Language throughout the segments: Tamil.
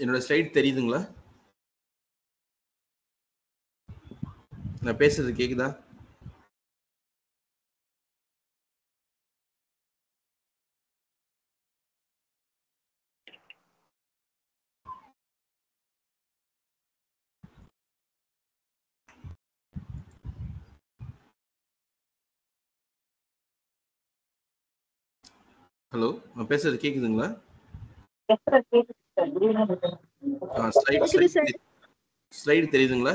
என்னோட ஸ்லைட் தெரியுதுங்களா நான் பேசுறது கேக்குதா ஹலோ நான் பேசுறது கேக்குதுங்களா ஸ்லைட் கேக்குது சார். ஸ்லைடு தெரியுதுங்களா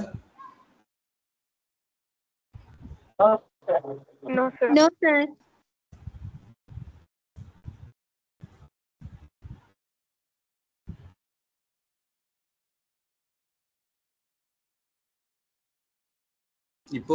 No, sir. நோ சார் இப்போ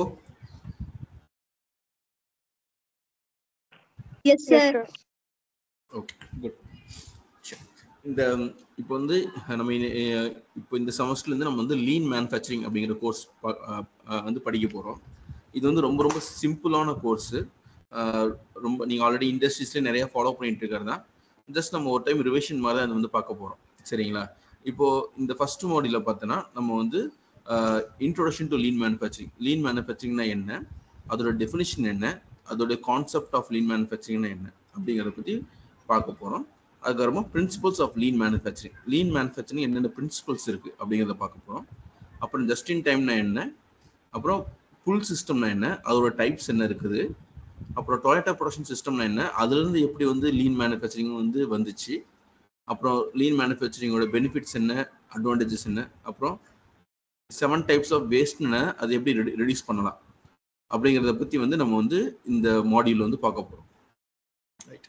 yes Yes, sir sir. Okay good இந்த இப்போ வந்து நம்ம இனி- அஹ் இப்போ இந்த செமஸ்டர்லேருந்து நம்ம வந்து லீன் மேனுஃபேக்சரிங் அப்படிங்கிற கோர்ஸ் வந்து படிக்க போகிறோம் இது வந்து ரொம்ப ரொம்ப சிம்பிளான கோர்ஸு ரொம்ப நீங்கள் ஆல்ரெடி இண்டஸ்ட்ரீஸ்லேயே நிறைய ஃபாலோ பண்ணிட்டு இருக்கிறது தான் ஜஸ்ட் நம்ம ஒரு டைம் ரிவிஷன் மாதிரி தான் அதை வந்து பார்க்க போகிறோம் சரிங்களா இப்போ இந்த ஃபர்ஸ்ட் மாடியில் பார்த்தோன்னா நம்ம வந்து introduction to lean manufacturing lean மேனுஃபேக்சரிங்னா என்ன அதோட டெஃபினிஷன் என்ன அதோட கான்செப்ட் ஆஃப் லீன் மேனுஃபேக்சரிங்னா என்ன அப்படிங்கிறத பற்றி பார்க்க போகிறோம் அதுக்கப்புறமா principles of lean manufacturing lean manufacturing என்னென்ன பிரின்சிபல்ஸ் இருக்குது அப்படிங்கிறத பார்க்க போகிறோம் அப்புறம் ஜஸ்ட் இன் டைம்னா என்ன அப்புறம் புல் சிஸ்டம்னா என்ன அதோட டைப்ஸ் என்ன இருக்குது அப்புறம் டொயட்டா ப்ரொடக்ஷன் சிஸ்டம்னா என்ன அதுலேருந்து எப்படி வந்து லீன் மேனுஃபேக்சரிங் வந்து வந்துச்சு அப்புறம் லீன் மேனுஃபேக்சரிங்கோட பெனிஃபிட்ஸ் என்ன அட்வான்டேஜஸ் என்ன அப்புறம் செவன் டைப்ஸ் ஆஃப் வேஸ்ட் என்ன அது எப்படி ரெடியூஸ் பண்ணலாம் அப்படிங்கிறத பற்றி வந்து நம்ம வந்து இந்த மாடியூல் வந்து பார்க்க போகிறோம் ரைட்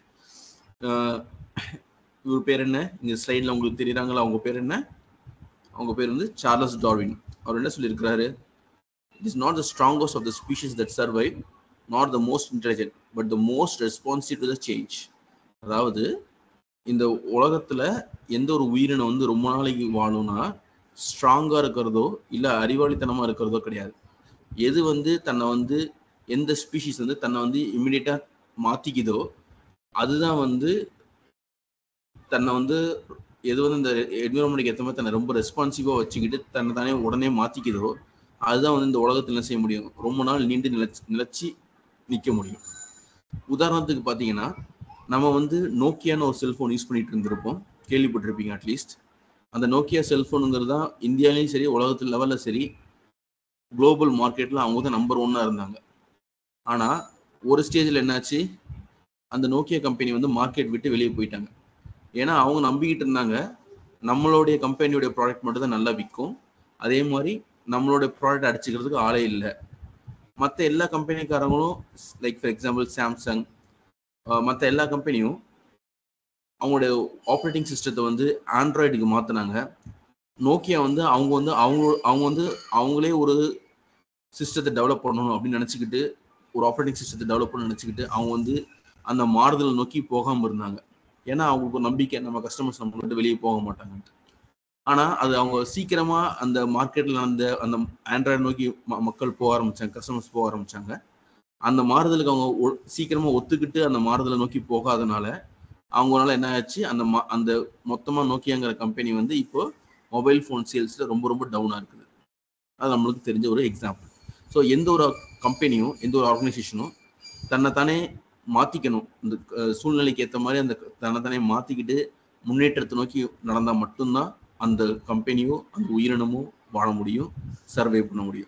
இவர் பேர் என்ன இந்த ஸ்லைடில் உங்களுக்கு தெரியுறாங்களா அவங்க பேர் என்ன அவங்க பேர் வந்து சார்லஸ் டார்வின் அவர் என்ன சொல்லியிருக்கிறாரு it is not the strongest of the species that survive not the most intelligent but the most responsive to the change அதாவது இந்த உலகத்தில் எந்த ஒரு உயிரினம் வந்து ரொம்ப நாளைக்கு வாழும்னா ஸ்ட்ராங்காக இருக்கிறதோ இல்லை அறிவாளித்தனமாக இருக்கிறதோ கிடையாது எது வந்து தன்னை வந்து எந்த ஸ்பீஷிஸ் வந்து தன்னை வந்து இம்மிடியட்டாக மாற்றிக்குதோ அதுதான் வந்து தன்னை வந்து எது வந்து இந்த என்விரான்மெண்ட்டுக்கு ஏற்ற மாதிரி தன்னை ரொம்ப ரெஸ்பான்சிவாக வச்சுக்கிட்டு தன்னை தானே உடனே மாற்றிக்குதோ அதுதான் வந்து இந்த உலகத்தில் என்ன செய்ய முடியும் ரொம்ப நாள் நீண்டு நிலச்சி நிலச்சி நிற்க முடியும் உதாரணத்துக்கு பார்த்தீங்கன்னா நம்ம வந்து நோக்கியான்னு ஒரு செல்ஃபோன் யூஸ் பண்ணிட்டு இருந்திருப்போம் கேள்விப்பட்டிருப்பீங்க அட்லீஸ்ட் அந்த நோக்கியா செல்ஃபோனுங்கிறது தான் இந்தியாலையும் சரி உலகத்து லெவலில் சரி குளோபல் மார்க்கெட்டில் அவங்க தான் நம்பர் ஒன்னாக இருந்தாங்க ஆனால் ஒரு ஸ்டேஜில் என்னாச்சு அந்த நோக்கியா கம்பெனி வந்து மார்க்கெட் விட்டு வெளியே போயிட்டாங்க ஏன்னா அவங்க நம்பிக்கிட்டு இருந்தாங்க நம்மளுடைய கம்பெனியோடைய ப்ராடக்ட் மட்டும் தான் நல்லா விற்கும் அதே மாதிரி நம்மளோட ப்ராடக்ட் அடிச்சுக்கிறதுக்கு ஆளே இல்லை மற்ற எல்லா கம்பெனிக்காரங்களும் லைக் ஃபார் எக்ஸாம்பிள் சாம்சங் மற்ற எல்லா கம்பெனியும் அவங்களுடைய ஆப்ரேட்டிங் சிஸ்டத்தை வந்து ஆண்ட்ராய்டுக்கு மாற்றினாங்க நோக்கியா வந்து அவங்க வந்து அவங்க அவங்க வந்து அவங்களே ஒரு சிஸ்டத்தை டெவலப் பண்ணணும் அப்படின்னு நினச்சிக்கிட்டு ஒரு ஆப்ரேட்டிங் சிஸ்டத்தை டெவலப் பண்ண நினச்சிக்கிட்டு அவங்க வந்து அந்த மாறுதலை நோக்கி போகாமல் இருந்தாங்க ஏன்னா அவங்களுக்கு ஒரு நம்பிக்கை நம்ம கஸ்டமர்ஸ் நம்ம விட்டு வெளியே போக மாட்டாங்கன்ட்டு ஆனால் அது அவங்க சீக்கிரமாக அந்த மார்க்கெட்டில் அந்த அந்த ஆண்ட்ராய்டு நோக்கி ம- மக்கள் போக ஆரம்பிச்சாங்க கஸ்டமர்ஸ் போக ஆரம்பிச்சாங்க அந்த மாறுதலுக்கு அவங்க ஒ- சீக்கிரமா ஒத்துக்கிட்டு அந்த மாறுதலை நோக்கி போகாதனால அவங்களால என்ன ஆச்சு அந்த மா- அந்த மொத்தமாக நோக்கியாங்கிற கம்பெனி வந்து இப்போ மொபைல் ஃபோன் சேல்ஸில் ரொம்ப ரொம்ப டவுனாக இருக்குது அது நம்மளுக்கு தெரிஞ்ச ஒரு எக்ஸாம்பிள் ஸோ எந்த ஒரு கம்பெனியும் எந்த ஒரு ஆர்கனைசேஷனும் தன்னைத்தானே மாற்றிக்கணும் இந்த அஹ், சூழ்நிலைக்கு ஏற்ற மாதிரி அந்த தன்னைத்தானே மாற்றிக்கிட்டு முன்னேற்றத்தை நோக்கி நடந்தால் மட்டும்தான் அந்த கம்பெனியோ அந்த உயிரினமோ வாழ முடியும் சர்வே பண்ண முடியும்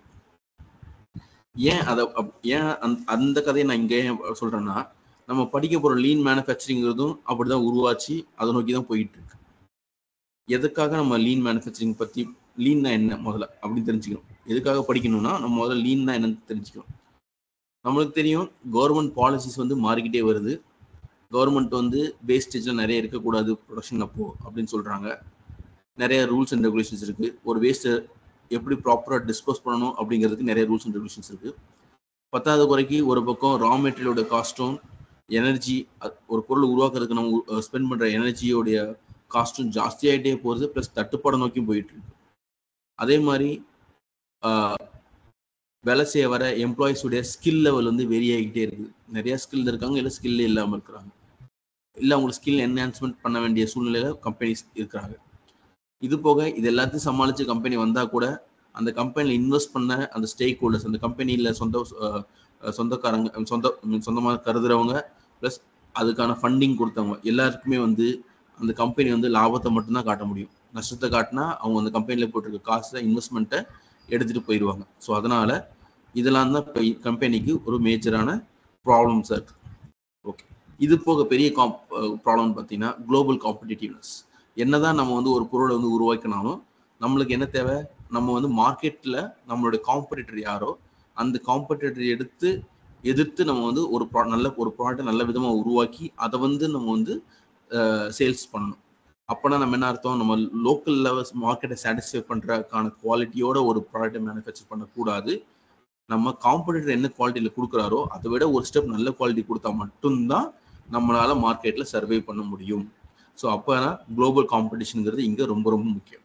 ஏன் அதை அப்- ஏன் அந்த அந்த கதையை நான் இங்கே ஏன் சொல்றேன்னா நம்ம படிக்க போற லீன் மேனுஃபேக்சரிங்கிறதும் அப்படிதான் உருவாச்சு அதை நோக்கி தான் போயிட்டு இருக்கு எதுக்காக நம்ம லீன் மேனுஃபேக்சரிங் பத்தி லீன்னா என்ன முதல்ல அப்படின்னு தெரிஞ்சுக்கணும் எதுக்காக படிக்கணும்னா நம்ம முதல்ல லீன்னா என்னன்னு தெரிஞ்சுக்கணும் நம்மளுக்கு தெரியும் கவர்மெண்ட் பாலிசிஸ் வந்து மாறிக்கிட்டே வருது கவர்மெண்ட் வந்து வேஸ்டேஜ்ல நிறைய இருக்கக்கூடாது ப்ரொடக்ஷன் அப்போ அப்படின்னு சொல்றாங்க நிறைய ரூல்ஸ் அண்ட் ரெகுலேஷன்ஸ் இருக்கு ஒரு வேஸ்ட்டை எப்படி ப்ராப்பராக டிஸ்போஸ் பண்ணணும் அப்படிங்கிறதுக்கு நிறைய ரூல்ஸ் அண்ட் ரெகுலேஷன்ஸ் இருக்கு பத்தாவது குறைக்கு ஒரு பக்கம் ரா மெட்டீரியலோட காஸ்ட்டும் எனர்ஜி ஒரு பொருள் உருவாக்குறதுக்கு நம்ம ஸ்பெண்ட் பண்ற எனர்ஜியோடைய காஸ்ட்டும் ஜாஸ்தியாயிட்டே போகுது ப்ளஸ் தட்டுப்பாடு நோக்கி போயிட்டு இருக்கு அதே மாதிரி ஆஹ், வேலை செய்ய வர எம்ப்ளாயிஸ் உடைய ஸ்கில் லெவல் வந்து வெரி ஆகிட்டே இருக்குது நிறைய ஸ்கில் இருக்காங்க இல்லை ஸ்கில்லே இல்லாமல் இருக்கிறாங்க இல்லை அவங்களுக்கு ஸ்கில் என்ஹான்ஸ்மெண்ட் பண்ண வேண்டிய சூழ்நிலையில கம்பெனிஸ் இருக்கிறாங்க இது போக இது எல்லாத்தையும் சமாளிச்சு கம்பெனி வந்தா கூட அந்த கம்பெனியில் இன்வெஸ்ட் பண்ண அந்த ஸ்டேக் ஹோல்டர்ஸ் அந்த கம்பெனியில் சொந்த அஹ், சொந்தக்காரங்க சொந்த சொந்தமாக கருதுறவங்க ப்ளஸ் அதுக்கான ஃபண்டிங் கொடுத்தவங்க எல்லாருக்குமே வந்து அந்த கம்பெனி வந்து லாபத்தை மட்டும்தான் காட்ட முடியும் நஷ்டத்தை காட்டினா அவங்க அந்த கம்பெனியில் போட்டிருக்க காசை இன்வெஸ்ட்மெண்ட்டை எடுத்துட்டு போயிடுவாங்க ஸோ அதனால இதெல்லாம் தான் இப்போ கம்பெனிக்கு ஒரு மேஜரான ப்ராப்ளம்ஸாக இருக்கு ஓகே இது போக பெரிய காம் ப்ராப்ளம் பார்த்தீங்கன்னா குளோபல் காம்படிட்டிவ்னஸ் என்னதான் நம்ம வந்து ஒரு பொருளை வந்து உருவாக்கினாலும் நம்மளுக்கு என்ன தேவை நம்ம வந்து மார்க்கெட்டில் நம்மளுடைய காம்படிட்டர் யாரோ அந்த காம்படிட்டர் எடுத்து எதிர்த்து நம்ம வந்து ஒரு pro- நல்ல ஒரு ப்ராடக்ட்டை நல்ல விதமாக உருவாக்கி அதை வந்து நம்ம வந்து சேல்ஸ் பண்ணணும் அப்போனா நம்ம என்ன அர்த்தம் நம்ம லோக்கல் லெவல்ஸ் மார்க்கெட்டை சாட்டிஸ்ஃபை பண்ணுறதுக்கான குவாலிட்டியோட ஒரு ப்ராடக்ட்டை மேனுஃபேக்சர் பண்ணக்கூடாது நம்ம காம்படிட்டர் என்ன குவாலிட்டியில் கொடுக்குறாரோ அதை விட ஒரு ஸ்டெப் நல்ல குவாலிட்டி கொடுத்தா மட்டும்தான் நம்மளால மார்க்கெட்டில் சர்வே பண்ண முடியும் ஸோ அப்போ குளோபல் காம்படிஷனுங்கிறது இங்கே ரொம்ப ரொம்ப முக்கியம்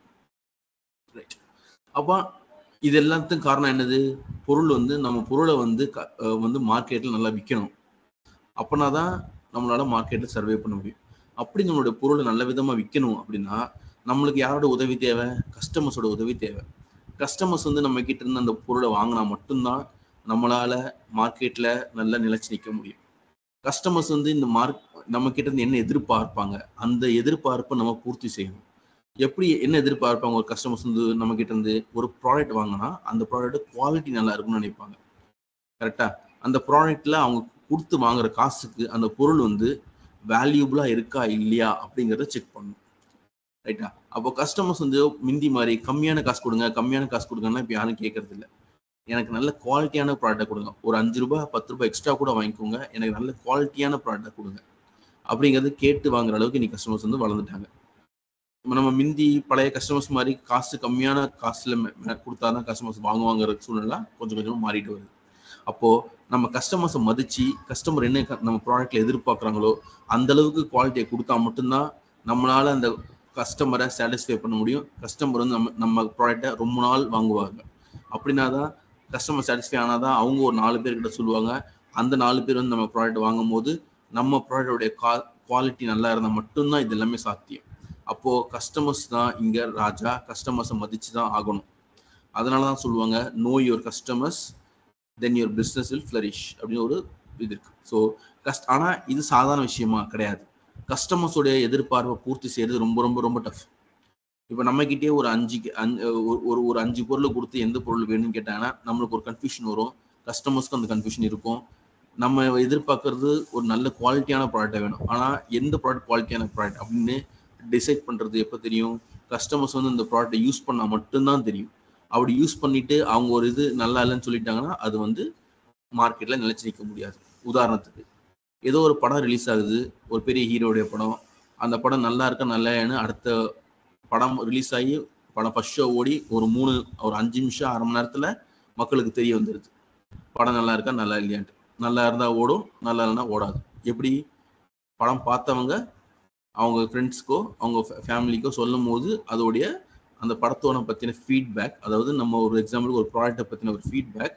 ரைட் அப்போ இது எல்லாத்துக்கும் காரணம் என்னது பொருள் வந்து நம்ம பொருளை வந்து க- அஹ் வந்து மார்க்கெட்டில் நல்லா விற்கணும் அப்போனா தான் நம்மளால மார்க்கெட்டில் சர்வே பண்ண முடியும் அப்படி நம்மளுடைய பொருளை நல்ல விதமாக விற்கணும் அப்படின்னா நம்மளுக்கு யாரோட உதவி தேவை கஸ்டமர்ஸோட உதவி தேவை கஸ்டமர்ஸ் வந்து நம்ம கிட்ட இருந்து அந்த பொருளை வாங்கினா மட்டும்தான் நம்மளால மார்க்கெட்ல நல்லா நிலைச்சு நிற்க முடியும் கஸ்டமர்ஸ் வந்து இந்த மார்க் நம்ம கிட்ட இருந்து என்ன எதிர்பார்ப்பாங்க அந்த எதிர்பார்ப்பை நம்ம பூர்த்தி செய்யணும் எப்படி என்ன எதிர்பார்ப்பாங்க ஒரு கஸ்டமர்ஸ் வந்து நம்ம கிட்ட இருந்து ஒரு ப்ராடக்ட் வாங்கினா அந்த ப்ராடக்ட் குவாலிட்டி நல்லா இருக்கும்னு நினைப்பாங்க கரெக்டா அந்த ப்ராடக்ட்ல அவங்க கொடுத்து வாங்குற காசுக்கு அந்த பொருள் வந்து வேல்யூபிளா இருக்கா இல்லையா அப்படிங்கிறத செக் பண்ணணும் ரைட்டா அப்போ கஸ்டமர்ஸ் வந்து மிந்தி மாதிரி கம்மியான காசு கொடுங்க கம்மியான காசு கொடுங்கன்னா இப்போ யாரும் கேட்கறது இல்லை எனக்கு நல்ல குவாலிட்டியான ப்ராடக்ட் கொடுங்க ஒரு அஞ்சு ரூபாய் பத்து ரூபாய் எக்ஸ்ட்ரா கூட வாங்கிக்கோங்க எனக்கு நல்ல குவாலிட்டியான ப்ராடக்ட் கொடுங்க அப்படிங்கிறது கேட்டு வாங்குற அளவுக்கு இன்னைக்கு கஸ்டமர்ஸ் வந்து வளர்ந்துட்டாங்க இப்ப நம்ம மிந்தி பழைய கஸ்டமர்ஸ் மாதிரி காசு கம்மியான காசுல கொடுத்தா தான் கஸ்டமர்ஸ் வாங்குவாங்கிற சூழ்நிலை கொஞ்சம் கொஞ்சமா மாறிட்டு வருது அப்போ நம்ம கஸ்டமர்ஸை மதிச்சு கஸ்டமர் என்ன க- நம்ம ப்ராடக்ட்ல எதிர்பார்க்குறாங்களோ அந்த அளவுக்கு குவாலிட்டியை கொடுத்தா மட்டும்தான் நம்மளால அந்த கஸ்டமரை சாட்டிஸ்ஃபை பண்ண முடியும் கஸ்டமர் வந்து நம்ம நம்ம ப்ராடக்டை ரொம்ப நாள் வாங்குவாங்க அப்படின்னா தான் கஸ்டமர் சாட்டிஸ்ஃபை ஆனாதான் அவங்க ஒரு நாலு பேர்கிட்ட சொல்லுவாங்க அந்த நாலு பேர் வந்து நம்ம ப்ராடக்ட் வாங்கும்போது நம்ம ப்ராடக்டோடைய கா குவாலிட்டி நல்லா இருந்தால் மட்டும்தான் இது எல்லாமே சாத்தியம் அப்போ கஸ்டமர்ஸ் தான் இங்க ராஜா கஸ்டமர்ஸை மதிச்சு தான் ஆகணும் அதனால தான் சொல்லுவாங்க know your customers then your business will flourish அப்படின்னு ஒரு இது இருக்கு ஸோ கஸ்ட் ஆனால் இது சாதாரண விஷயமா கிடையாது கஸ்டமர்ஸோடைய எதிர்பார்ப்பை பூர்த்தி செய்யறது ரொம்ப ரொம்ப ரொம்ப டஃப் இப்போ நம்மக்கிட்டே ஒரு அஞ்சு அஞ்சு ஒரு- ஒரு ஒரு அஞ்சு பொருள் கொடுத்து எந்த பொருள் வேணும்னு கேட்டாங்கன்னா நம்மளுக்கு ஒரு கன்ஃபியூஷன் வரும் கஸ்டமர்ஸ்க்கு அந்த கன்ஃபியூஷன் இருக்கும் நம்ம எதிர்பார்க்கறது ஒரு நல்ல குவாலிட்டியான ப்ராடக்டாக வேணும் ஆனால் எந்த ப்ராடக்ட் குவாலிட்டியான ப்ராடக்ட் அப்படின்னு டிசைட் பண்ணுறது எப்போ தெரியும் கஸ்டமர்ஸ் வந்து இந்த ப்ராடக்ட்டை யூஸ் பண்ணால் மட்டும்தான் தெரியும் அப்படி யூஸ் பண்ணிட்டு அவங்க ஒரு இது நல்லா இல்லைன்னு சொல்லிட்டாங்கன்னா அது வந்து மார்க்கெட்டில் நிலைச்சு நிற்க முடியாது உதாரணத்துக்கு ஏதோ ஒரு படம் ரிலீஸ் ஆகுது ஒரு பெரிய ஹீரோடைய படம் அந்த படம் நல்லா இருக்கா நல்லா இல்லைன்னு அடுத்த படம் ரிலீஸ் ஆகி படம் ஃபர்ஸ்ட் ஷோ ஓடி ஒரு மூணு ஒரு அஞ்சு நிமிஷம் அரை மணி நேரத்தில் மக்களுக்கு தெரிய வந்துடுது படம் நல்லா இருக்கா நல்லா இல்லையான்ட்டு நல்லா இருந்தால் ஓடும் நல்லா இல்லைன்னா ஓடாது எப்படி படம் பார்த்தவங்க அவங்க ஃப்ரெண்ட்ஸ்க்கோ அவங்க ஃபேமிலிக்கோ சொல்லும் போது அதோடைய அந்த படத்தோட பற்றின ஃபீட்பேக் அதாவது நம்ம ஒரு எக்ஸாம்பிளுக்கு ஒரு ப்ராடக்ட்டை பற்றின ஒரு ஃபீட்பேக்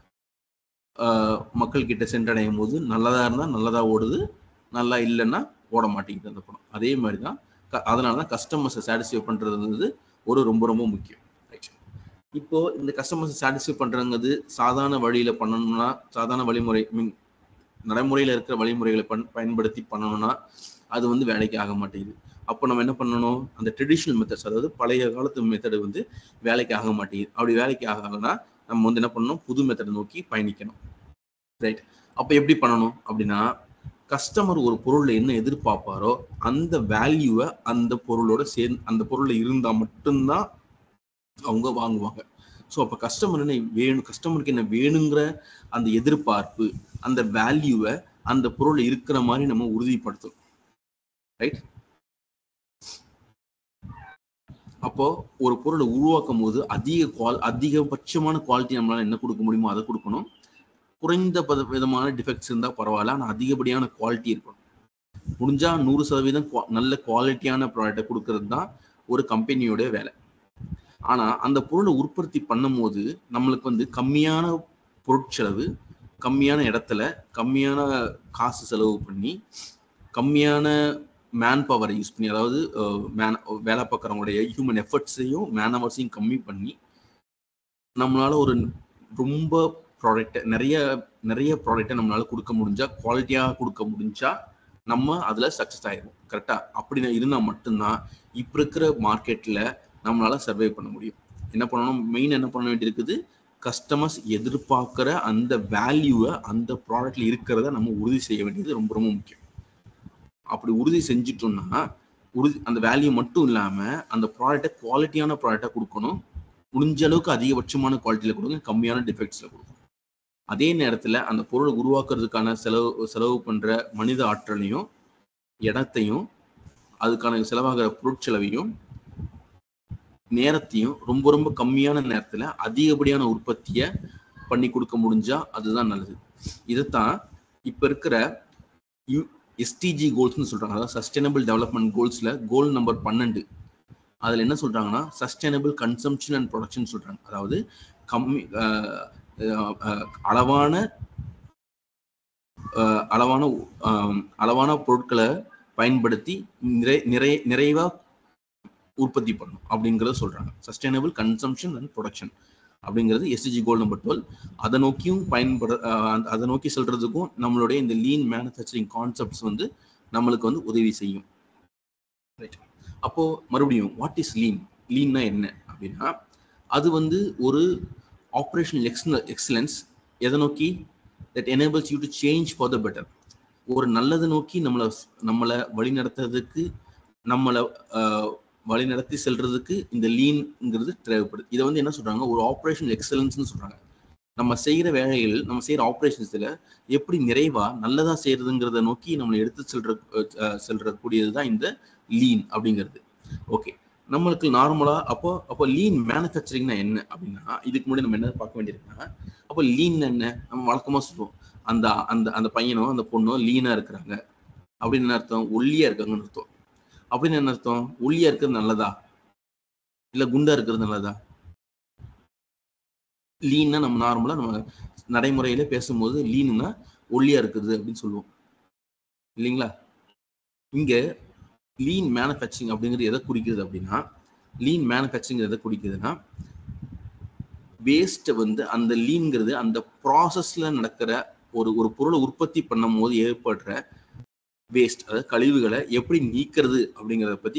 மக்கள் கிட்ட சென்றடையும் போது நல்லதா இருந்தால் நல்லதா ஓடுது நல்லா இல்லைன்னா ஓட மாட்டேங்குது அந்த படம் அதே மாதிரி தான் க- அதனால தான் கஸ்டமர்ஸை சாட்டிஸ்ஃபை பண்ணுறது வந்து ஒரு ரொம்ப ரொம்ப முக்கியம் ரைட் இப்போ இந்த கஸ்டமர்ஸை சாட்டிஸ்ஃபை பண்ணுறங்கிறது சாதாரண வழியில் பண்ணணும்னா சாதாரண வழிமுறை மீன் நடைமுறையில் இருக்கிற வழிமுறைகளை பண் பயன்படுத்தி பண்ணணும்னா அது வந்து வேலைக்கு ஆக மாட்டேங்குது அப்போ நம்ம என்ன பண்ணணும் அந்த ட்ரெடிஷ்னல் மெத்தட்ஸ் அதாவது பழைய காலத்து மெத்தடு வந்து வேலைக்கு ஆக மாட்டேங்குது அப்படி வேலைக்கு ஆகலைன்னா நம்ம வந்து என்ன பண்ணணும் புது மெத்தடை நோக்கி பயணிக்கணும் ரைட் அப்போ எப்படி பண்ணணும் அப்படின்னா கஸ்டமர் ஒரு பொருள்ல என்ன எதிர்பார்ப்பாரோ அந்த வேல்யூவை அந்த பொருளோட சேர்ந்து அந்த பொருள்ல இருந்தா மட்டும்தான் அவங்க வாங்குவாங்க ஸோ அப்போ கஸ்டமர் என்ன வேணும் கஸ்டமருக்கு என்ன வேணுங்கிற அந்த எதிர்பார்ப்பு அந்த வேல்யூவை அந்த பொருள் இருக்கிற மாதிரி நம்ம உறுதிப்படுத்தணும் ரைட் அப்போ ஒரு பொருளை உருவாக்கும் போது அதிக குவால் அதிகபட்சமான குவாலிட்டி நம்மளால என்ன கொடுக்க முடியுமோ அதை கொடுக்கணும் குறைந்த பத விதமான டிஃபெக்ட்ஸ் இருந்தால் பரவாயில்ல ஆனால் அதிகப்படியான குவாலிட்டி இருக்கணும் முடிஞ்சா நூறு சதவீதம் qua- நல்ல குவாலிட்டியான ப்ராடக்டை கொடுக்கறது தான் ஒரு கம்பெனியோட வேலை ஆனா அந்த பொருளை உற்பத்தி பண்ணும்போது நம்மளுக்கு வந்து கம்மியான பொருட்செலவு கம்மியான இடத்துல கம்மியான காசு செலவு பண்ணி கம்மியான மேன் பவரை யூஸ் பண்ணி அதாவது மேன் வேலை பார்க்குறவங்களுடைய ஹியூமன் எஃபர்ட்ஸையும் மேன் ஹவர்ஸையும் கம்மி பண்ணி நம்மளால ஒரு ரொம்ப ப்ராடக்ட் நிறைய நிறைய ப்ராடக்ட்டை நம்மளால கொடுக்க முடிஞ்சா குவாலிட்டியாக கொடுக்க முடிஞ்சா நம்ம அதில் சக்ஸஸ் ஆயிடும் கரெக்டாக அப்படி இருந்தால் மட்டும்தான் இப்போ இருக்கிற மார்க்கெட்டில் நம்மளால சர்வை பண்ண முடியும் என்ன பண்ணணும் மெயின் என்ன பண்ண வேண்டியிருக்குது கஸ்டமர்ஸ் எதிர்பார்க்குற அந்த வேல்யூவை அந்த ப்ராடக்ட்ல இருக்கிறத நம்ம உறுதி செய்ய வேண்டியது ரொம்ப ரொம்ப முக்கியம் அப்படி உறுதி செஞ்சிட்டோம்னா உறுதி அந்த வேல்யூ மட்டும் இல்லாமல் அந்த ப்ராடக்டை குவாலிட்டியான ப்ராடக்டாக கொடுக்கணும் முடிஞ்ச அளவுக்கு அதிகபட்சமான குவாலிட்டியில் கொடுங்க கம்மியான டிஃபெக்ட்ஸில் கொடுக்கணும் அதே நேரத்தில் அந்த பொருளை உருவாக்குறதுக்கான செலவு செலவு பண்ணுற மனித ஆற்றலையும் இடத்தையும் அதுக்கான செலவாகிற பொருட்செலவையும் நேரத்தையும் ரொம்ப ரொம்ப கம்மியான நேரத்தில் அதிகப்படியான உற்பத்தியை பண்ணி கொடுக்க முடிஞ்சா அதுதான் நல்லது இதைத்தான் இப்போ இருக்கிற யூ எஸ்டிஜி கோல்ஸ்னு சொல்கிறாங்க அதாவது சஸ்டைனபிள் டெவலப்மெண்ட் கோல்ஸில் கோல் நம்பர் பன்னெண்டு அதில் என்ன சொல்கிறாங்கன்னா சஸ்டைனபிள் கன்சம்ஷன் அண்ட் ப்ரொடக்ஷன் சொல்கிறாங்க அதாவது கம்மி அளவான அளவான அளவான பொருட்களை பயன்படுத்தி நிறை நிறை நிறைவாக உற்பத்தி பண்ணும் அப்படிங்கிறத சொல்கிறாங்க சஸ்டைனபிள் கன்சம்ஷன் அண்ட் ப்ரொடக்ஷன் அப்படிங்கிறது எஸ்டிஜி கோல் நம்பர் டுவெல் அதை நோக்கியும் பயன்பட அதை நோக்கி செல்றதுக்கும் நம்மளுடைய இந்த லீன் மேனுஃபேக்சரிங் கான்செப்ட்ஸ் வந்து நம்மளுக்கு வந்து உதவி செய்யும் ரைட் அப்போ மறுபடியும் வாட் இஸ் லீன் லீன்னா என்ன அப்படின்னா அது வந்து ஒரு ஆப்ரேஷனல் எக்ஸ எக்ஸலன்ஸ் எதை நோக்கி that enables you to change for the better ஒரு நல்லதை நோக்கி நம்மளை நம்மளை வழி நடத்துறதுக்கு நம்மளை வழி நடத்தி செல்றதுக்கு இந்த லீன்ங்கிறது தேவைப்படுது இதை வந்து என்ன சொல்றாங்க ஒரு ஆப்ரேஷன் எக்ஸலன்ஸ்னு சொல்றாங்க நம்ம செய்கிற வேலைகள் நம்ம செய்கிற ஆப்ரேஷன்ஸில் எப்படி நிறைவா நல்லதா செய்யறதுங்கிறத நோக்கி நம்மளை எடுத்து செல்ற செல்ற கூடியது தான் இந்த லீன் அப்படிங்கிறது ஓகே நம்மளுக்கு நார்மலா அப்போ அப்போ லீன் மேனுஃபேக்சரிங்னா என்ன அப்படின்னா இதுக்கு முன்னாடி நம்ம என்ன பார்க்க வேண்டியிருக்குன்னா அப்போ லீன் என்ன நம்ம வழக்கமா சொல்லுவோம் அந்த அந்த அந்த பையனோ அந்த பொண்ணோ லீனா இருக்கிறாங்க அப்படின்னு என்ன அர்த்தம் ஒல்லியா இருக்காங்கன்னு அர்த்தம் அப்படின்னு என்ன அர்த்தம் ஒல்லியா இருக்கிறது நல்லதா இல்ல குண்டா இருக்கிறது நல்லதா லீன்னா நம்ம நார்மலா நம்ம நடைமுறையில பேசும்போது லீனுன்னா ஒல்லியா இருக்கிறது அப்படின்னு சொல்லுவோம் இல்லைங்களா இங்க லீன் மேனுஃபேக்சரிங் அப்படிங்கிறது எதை குறிக்கிறது அப்படின்னா லீன் மேனுஃபேக்சரிங் எதை குறிக்குதுன்னா வேஸ்ட்டை வந்து அந்த லீன்ங்கிறது அந்த ப்ராசஸ்ல நடக்கிற ஒரு ஒரு பொருளை உற்பத்தி பண்ணும் போது ஏற்படுற வேஸ்ட் அதாவது கழிவுகளை எப்படி நீக்கிறது அப்படிங்கிறத பத்தி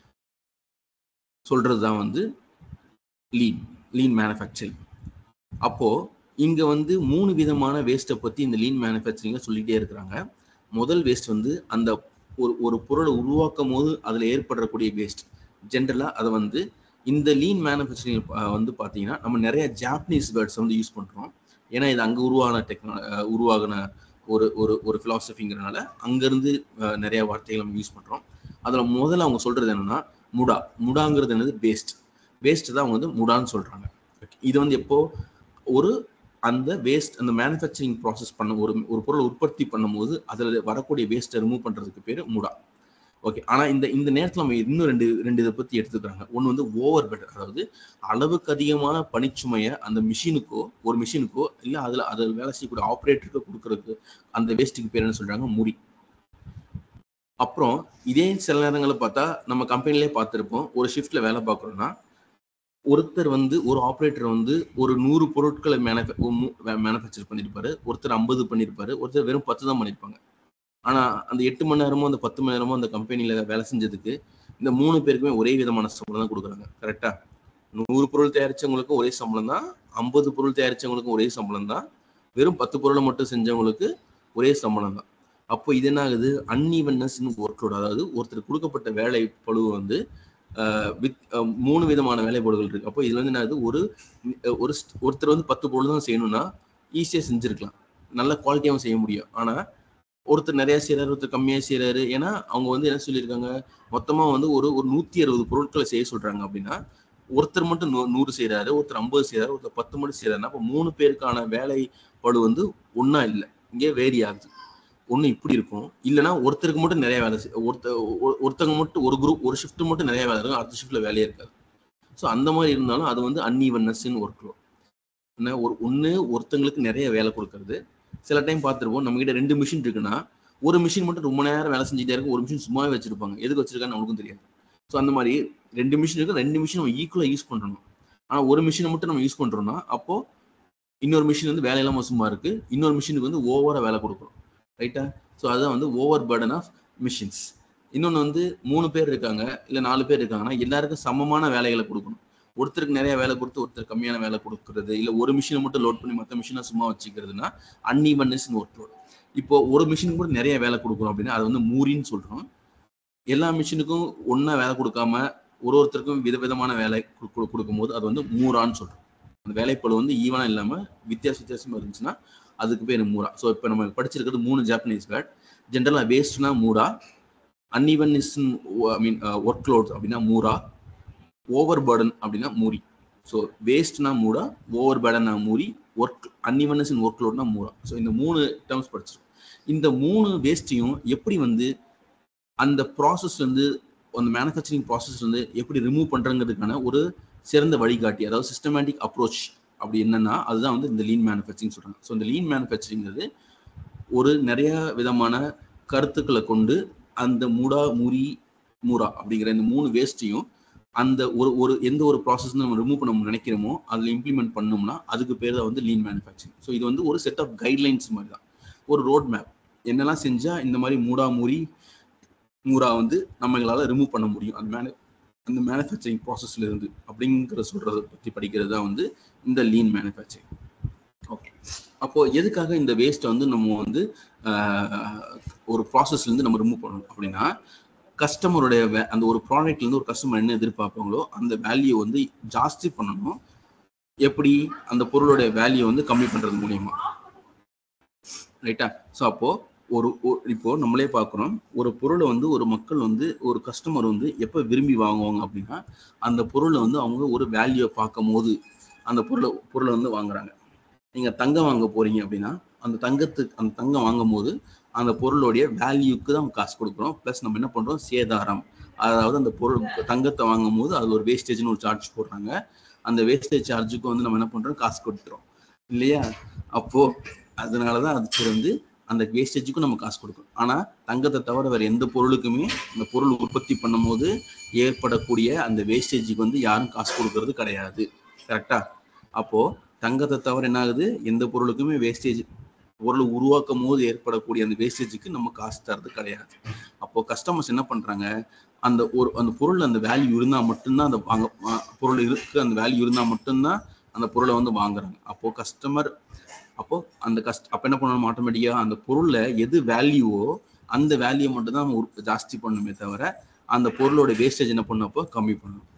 சொல்றது தான் வந்து லீன் லீன் மேனுஃபேக்சரிங் அப்போ இங்க வந்து மூணு விதமான வேஸ்ட்டை பத்தி இந்த லீன் மேனுஃபேக்சரிங்க சொல்லிட்டே இருக்கிறாங்க முதல் வேஸ்ட் வந்து அந்த ஒரு ஒரு பொருளை உருவாக்கும் போது அதில் ஏற்படக்கூடிய வேஸ்ட் ஜென்ரலாக அதை வந்து இந்த லீன் மேனுஃபேக்சரிங் வந்து பார்த்தீங்கன்னா நம்ம நிறைய ஜாப்பனீஸ் வேர்ட்ஸ் வந்து யூஸ் பண்ணுறோம் ஏன்னா இது அங்கே உருவான டெக்னா உருவாகின ஒரு ஒரு ஒரு ஃபிலாசபிங்கிறனால அங்கேருந்து நிறைய வார்த்தைகள் நம்ம யூஸ் பண்ணுறோம் அதில் முதல்ல அவங்க சொல்கிறது என்னன்னா முடா முடாங்கிறது என்னது வேஸ்ட் வேஸ்ட் தான் அவங்க வந்து முடான்னு சொல்கிறாங்க இது வந்து எப்போ ஒரு அந்த வேஸ்ட் அந்த மேனுஃபேக்சரிங் ப்ராசஸ் பண்ண ஒரு ஒரு பொருளை உற்பத்தி பண்ணும்போது அதில் வரக்கூடிய வேஸ்ட்டை ரிமூவ் பண்ணுறதுக்கு பேர் முடா ஓகே ஆனால் இந்த இந்த நேரத்தில் நம்ம இன்னும் ரெண்டு ரெண்டு இதை பற்றி எடுத்துக்கிறாங்க ஒன்று வந்து ஓவர் பெட்டர் அதாவது அளவுக்கு அதிகமான பணிச்சுமையை அந்த மிஷினுக்கோ ஒரு மிஷினுக்கோ இல்லை அதில் அதில் வேலை செய்யக்கூடிய ஆப்ரேட்டருக்கோ கொடுக்கறதுக்கு அந்த வேஸ்ட்டுக்கு பேர் என்ன சொல்கிறாங்க முடி அப்புறம் இதே சில நேரங்களில் பார்த்தா நம்ம கம்பெனிலே பார்த்துருப்போம் ஒரு ஷிஃப்ட்டில் வேலை பார்க்குறோன்னா ஒருத்தர் வந்து ஒரு ஆப்ரேட்டர் வந்து ஒரு நூறு பொருட்களை மேனுஃபேக்சர் பண்ணியிருப்பாரு ஒருத்தர் ஐம்பது பண்ணியிருப்பாரு ஒருத்தர் வெறும் பத்து தான் பண்ணியிருப்பாங்க ஆனால் அந்த எட்டு மணி நேரமோ அந்த பத்து மணி நேரமோ அந்த கம்பெனியில் வேலை செஞ்சதுக்கு இந்த மூணு பேருக்குமே ஒரே விதமான சம்பளம் தான் கொடுக்குறாங்க கரெக்டாக நூறு பொருள் தயாரித்தவங்களுக்கும் ஒரே சம்பளம் தான் ஐம்பது பொருள் தயாரித்தவங்களுக்கும் ஒரே சம்பளம் தான் வெறும் பத்து பொருளை மட்டும் செஞ்சவங்களுக்கு ஒரே சம்பளம் தான் அப்போ இது என்ன ஆகுது அன்இவன்னஸ் ஒர்க்லோட் அதாவது ஒருத்தர் கொடுக்கப்பட்ட வேலை பழுவு வந்து வித் மூணு விதமான வேலைப்பாடுகள் இருக்கு அப்போ இதுல வந்து என்ன ஆகுது ஒரு ஒரு ஒருத்தர் வந்து பத்து பொருள் தான் செய்யணும்னா ஈஸியாக செஞ்சிருக்கலாம் நல்ல குவாலிட்டியாகவும் செய்ய முடியும் ஆனால் ஒருத்தர் நிறைய செய்யறாரு ஒருத்தர் கம்மியாக செய்யறாரு ஏன்னா அவங்க வந்து என்ன சொல்லியிருக்காங்க மொத்தமாக வந்து ஒரு ஒரு நூற்றி அறுபது பொருட்களை செய்ய சொல்றாங்க அப்படின்னா ஒருத்தர் மட்டும் நூ நூறு செய்யறாரு ஒருத்தர் ஐம்பது செய்யறாரு ஒருத்தர் பத்து மட்டும் செய்யறாருன்னா அப்போ மூணு பேருக்கான வேலை பழு வந்து ஒன்றா இல்லை இங்கே வேரி ஆகுது ஒன்று இப்படி இருக்கும் இல்லைன்னா ஒருத்தருக்கு மட்டும் நிறைய வேலை ஒருத்த ஒருத்தவங்க மட்டும் ஒரு குரூப் ஒரு ஷிஃப்ட் மட்டும் நிறைய வேலை இருக்கும் அடுத்த ஷிஃப்ட்ல வேலையே இருக்காது ஸோ அந்த மாதிரி இருந்தாலும் அது வந்து அன்இவன்னஸ்ன்னு ஒர்க் லோட் என்ன ஒரு ஒன்று ஒருத்தங்களுக்கு நிறைய வேலை கொடுக்கறது சில டைம் பார்த்துருப்போம் நம்ம கிட்ட ரெண்டு மிஷின் இருக்குன்னா ஒரு மிஷின் மட்டும் ரொம்ப நேரம் வேலை செஞ்சுட்டே இருக்கும் ஒரு மிஷின் சும்மாவே வச்சிருப்பாங்க எதுக்கு வச்சிருக்கான்னு நம்மளுக்கும் தெரியாது ஸோ அந்த மாதிரி ரெண்டு மிஷின் இருக்கு ரெண்டு மிஷின் நம்ம ஈக்குவலாக யூஸ் பண்ணணும் ஆனால் ஒரு மிஷினை மட்டும் நம்ம யூஸ் பண்றோம்னா அப்போ இன்னொரு மிஷின் வந்து வேலை இல்லாமல் சும்மா இருக்கு இன்னொரு மிஷினுக்கு வந்து ஓவரா வேலை கொடுக்குறோம் ரைட்டா ஸோ அதுதான் வந்து ஓவர் பர்டன் ஆஃப் மிஷின்ஸ் இன்னொன்று வந்து மூணு பேர் இருக்காங்க இல்லை நாலு பேர் இருக்காங்கன்னா எல்லாருக்கும் சமமான வேலைகளை கொடுக்கணும் ஒருத்தருக்கு நிறைய வேலை கொடுத்து ஒருத்தர் கம்மியான வேலை கொடுக்கறது இல்லை ஒரு மிஷினை மட்டும் லோட் பண்ணி மற்ற மிஷினை சும்மா வச்சுக்கிறதுனா அன்இவன்னஸ் ஒர்க் லோட் இப்போ ஒரு மிஷின் கூட நிறைய வேலை கொடுக்குறோம் அப்படின்னா அது வந்து மூரின்னு சொல்றோம் எல்லா மிஷினுக்கும் ஒன்றா வேலை கொடுக்காம ஒரு ஒருத்தருக்கும் விதவிதமான வேலை கொடு- கொடு- கொடுக்கும்போது அது வந்து மூரான்னு சொல்றோம் அந்த வேலைப்பளு வந்து ஈவனா இல்லாம வித்தியாச வித்தியாசமா இருந்துச்சுன்னா அதுக்கு பேர் மூரா ஸோ இப்போ நம்ம படிச்சிருக்கிறது மூணு ஜாப்பனீஸ் வேர்ட் ஜென்ரலா வேஸ்ட்னா மூரா uneven is I mean work load அப்படின்னா மூரா ஓவர் பர்டன் அப்படின்னா மூரி ஸோ வேஸ்ட்னா மூடா ஓவர் பேர்டனா மூரி ஒர்க் அன்இவனஸ் இன் ஒர்க் லோட்னா மூரா ஸோ இந்த மூணு டேர்ம்ஸ் படிச்சிருக்கோம் இந்த மூணு வேஸ்ட்டையும் எப்படி வந்து அந்த ப்ராசஸ் வந்து அந்த மேனுஃபேக்சரிங் ப்ராசஸ் வந்து எப்படி ரிமூவ் பண்றதுக்கான ஒரு சிறந்த வழிகாட்டி அதாவது சிஸ்டமேட்டிக் அப்ரோச் அப்படி என்னன்னா அதுதான் வந்து இந்த லீன் மேனுஃபேக்சரிங் சொல்றாங்க ஸோ இந்த லீன் மேனுஃபேக்சரிங்கிறது ஒரு நிறைய விதமான கருத்துக்களை கொண்டு அந்த மூடா முரி மூரா அப்படிங்கிற இந்த மூணு வேஸ்ட்டையும் அந்த ஒரு ஒரு எந்த ஒரு ப்ராசஸ் நம்ம ரிமூவ் பண்ண நினைக்கிறோமோ அதில் இம்ப்ளிமெண்ட் பண்ணோம்னா அதுக்கு பேர் தான் வந்து லீன் மேனுஃபேக்சரிங் ஸோ இது வந்து ஒரு செட் ஆஃப் கைட்லைன்ஸ் மாதிரி தான் ஒரு ரோட் மேப் என்னெல்லாம் செஞ்சா இந்த மாதிரி மூடா மூரி மூரா வந்து நம்மளால ரிமூவ் பண்ண முடியும் அந்த மேனு அந்த மேனுஃபேக்சரிங் ப்ராசஸ்ல இருந்து அப்படிங்கிற சொல்றத பற்றி படிக்கிறது தான் வந்து இந்த லீன் மேனுஃபேக்சரிங் ஓகே அப்போ எதுக்காக இந்த வேஸ்ட்டை வந்து நம்ம வந்து ஆஹ், ஒரு ப்ராசஸ்ல இருந்து நம்ம ரிமூவ் பண்ணணும் அப்படின்னா கஸ்டமருடைய அந்த ஒரு ப்ராடக்ட்ல இருந்து ஒரு கஸ்டமர் என்ன எதிர்பார்ப்பாங்களோ அந்த வேல்யூ வந்து ஜாஸ்தி பண்ணணும் எப்படி அந்த பொருளுடைய வேல்யூ வந்து கம்மி பண்றது மூலியமா ரைட்டா ஸோ அப்போ ஒரு ஒ- இப்போ நம்மளே பார்க்குறோம் ஒரு பொருளை வந்து ஒரு மக்கள் வந்து ஒரு கஸ்டமர் வந்து எப்போ விரும்பி வாங்குவாங்க அப்படின்னா அந்த பொருளை வந்து அவங்க ஒரு வேல்யூவை பார்க்கும் போது அந்த பொருளை பொருளை வந்து வாங்குறாங்க நீங்க தங்கம் வாங்க போறீங்க அப்படின்னா அந்த தங்கத்துக்கு அந்த தங்கம் வாங்கும் போது அந்த பொருளுடைய வேல்யூக்கு தான் காசு கொடுக்குறோம் ப்ளஸ் நம்ம என்ன பண்றோம் சேதாரம் அதாவது அந்த பொருள் தங்கத்தை வாங்கும் போது அது ஒரு வேஸ்டேஜ்னு ஒரு சார்ஜ் போடுறாங்க அந்த வேஸ்டேஜ் சார்ஜுக்கு வந்து நம்ம என்ன பண்றோம் காசு கொடுத்துறோம் இல்லையா அப்போ அதனாலதான் அதுக்கு வந்து அந்த வேஸ்டேஜுக்கும் நம்ம காசு கொடுக்கணும் ஆனா தங்கத்தை தவிர வேற எந்த பொருளுக்குமே அந்த பொருள் உற்பத்தி பண்ணும்போது ஏற்படக்கூடிய அந்த வேஸ்டேஜுக்கு வந்து யாரும் காசு கொடுக்கறது கிடையாது கரெக்டா அப்போ தங்கத்தை தவிர என்ன ஆகுது எந்த பொருளுக்குமே வேஸ்டேஜ் பொருளை உருவாக்கும் போது ஏற்படக்கூடிய அந்த வேஸ்டேஜுக்கு நம்ம காசு தரது கிடையாது அப்போ கஸ்டமர்ஸ் என்ன பண்றாங்க அந்த ஒரு அந்த பொருள் அந்த வேல்யூ இருந்தா மட்டும்தான் அந்த வாங்க வா- பொருள் இருக்கு அந்த வேல்யூ இருந்தா மட்டும்தான் அந்த பொருளை வந்து வாங்குறாங்க அப்போ கஸ்டமர் அப்போ அந்த கஸ்ட் அப்போ என்ன பண்ணணும் ஆட்டோமேட்டிக்கா அந்த பொருள்ல எது வேல்யூவோ அந்த வேல்யூ மட்டும் தான் நம்ம உற்ப- ஜாஸ்தி பண்ணணுமே தவிர அந்த பொருளோட வேஸ்டேஜ் என்ன பண்ணப்போ கம்மி பண்ணணும்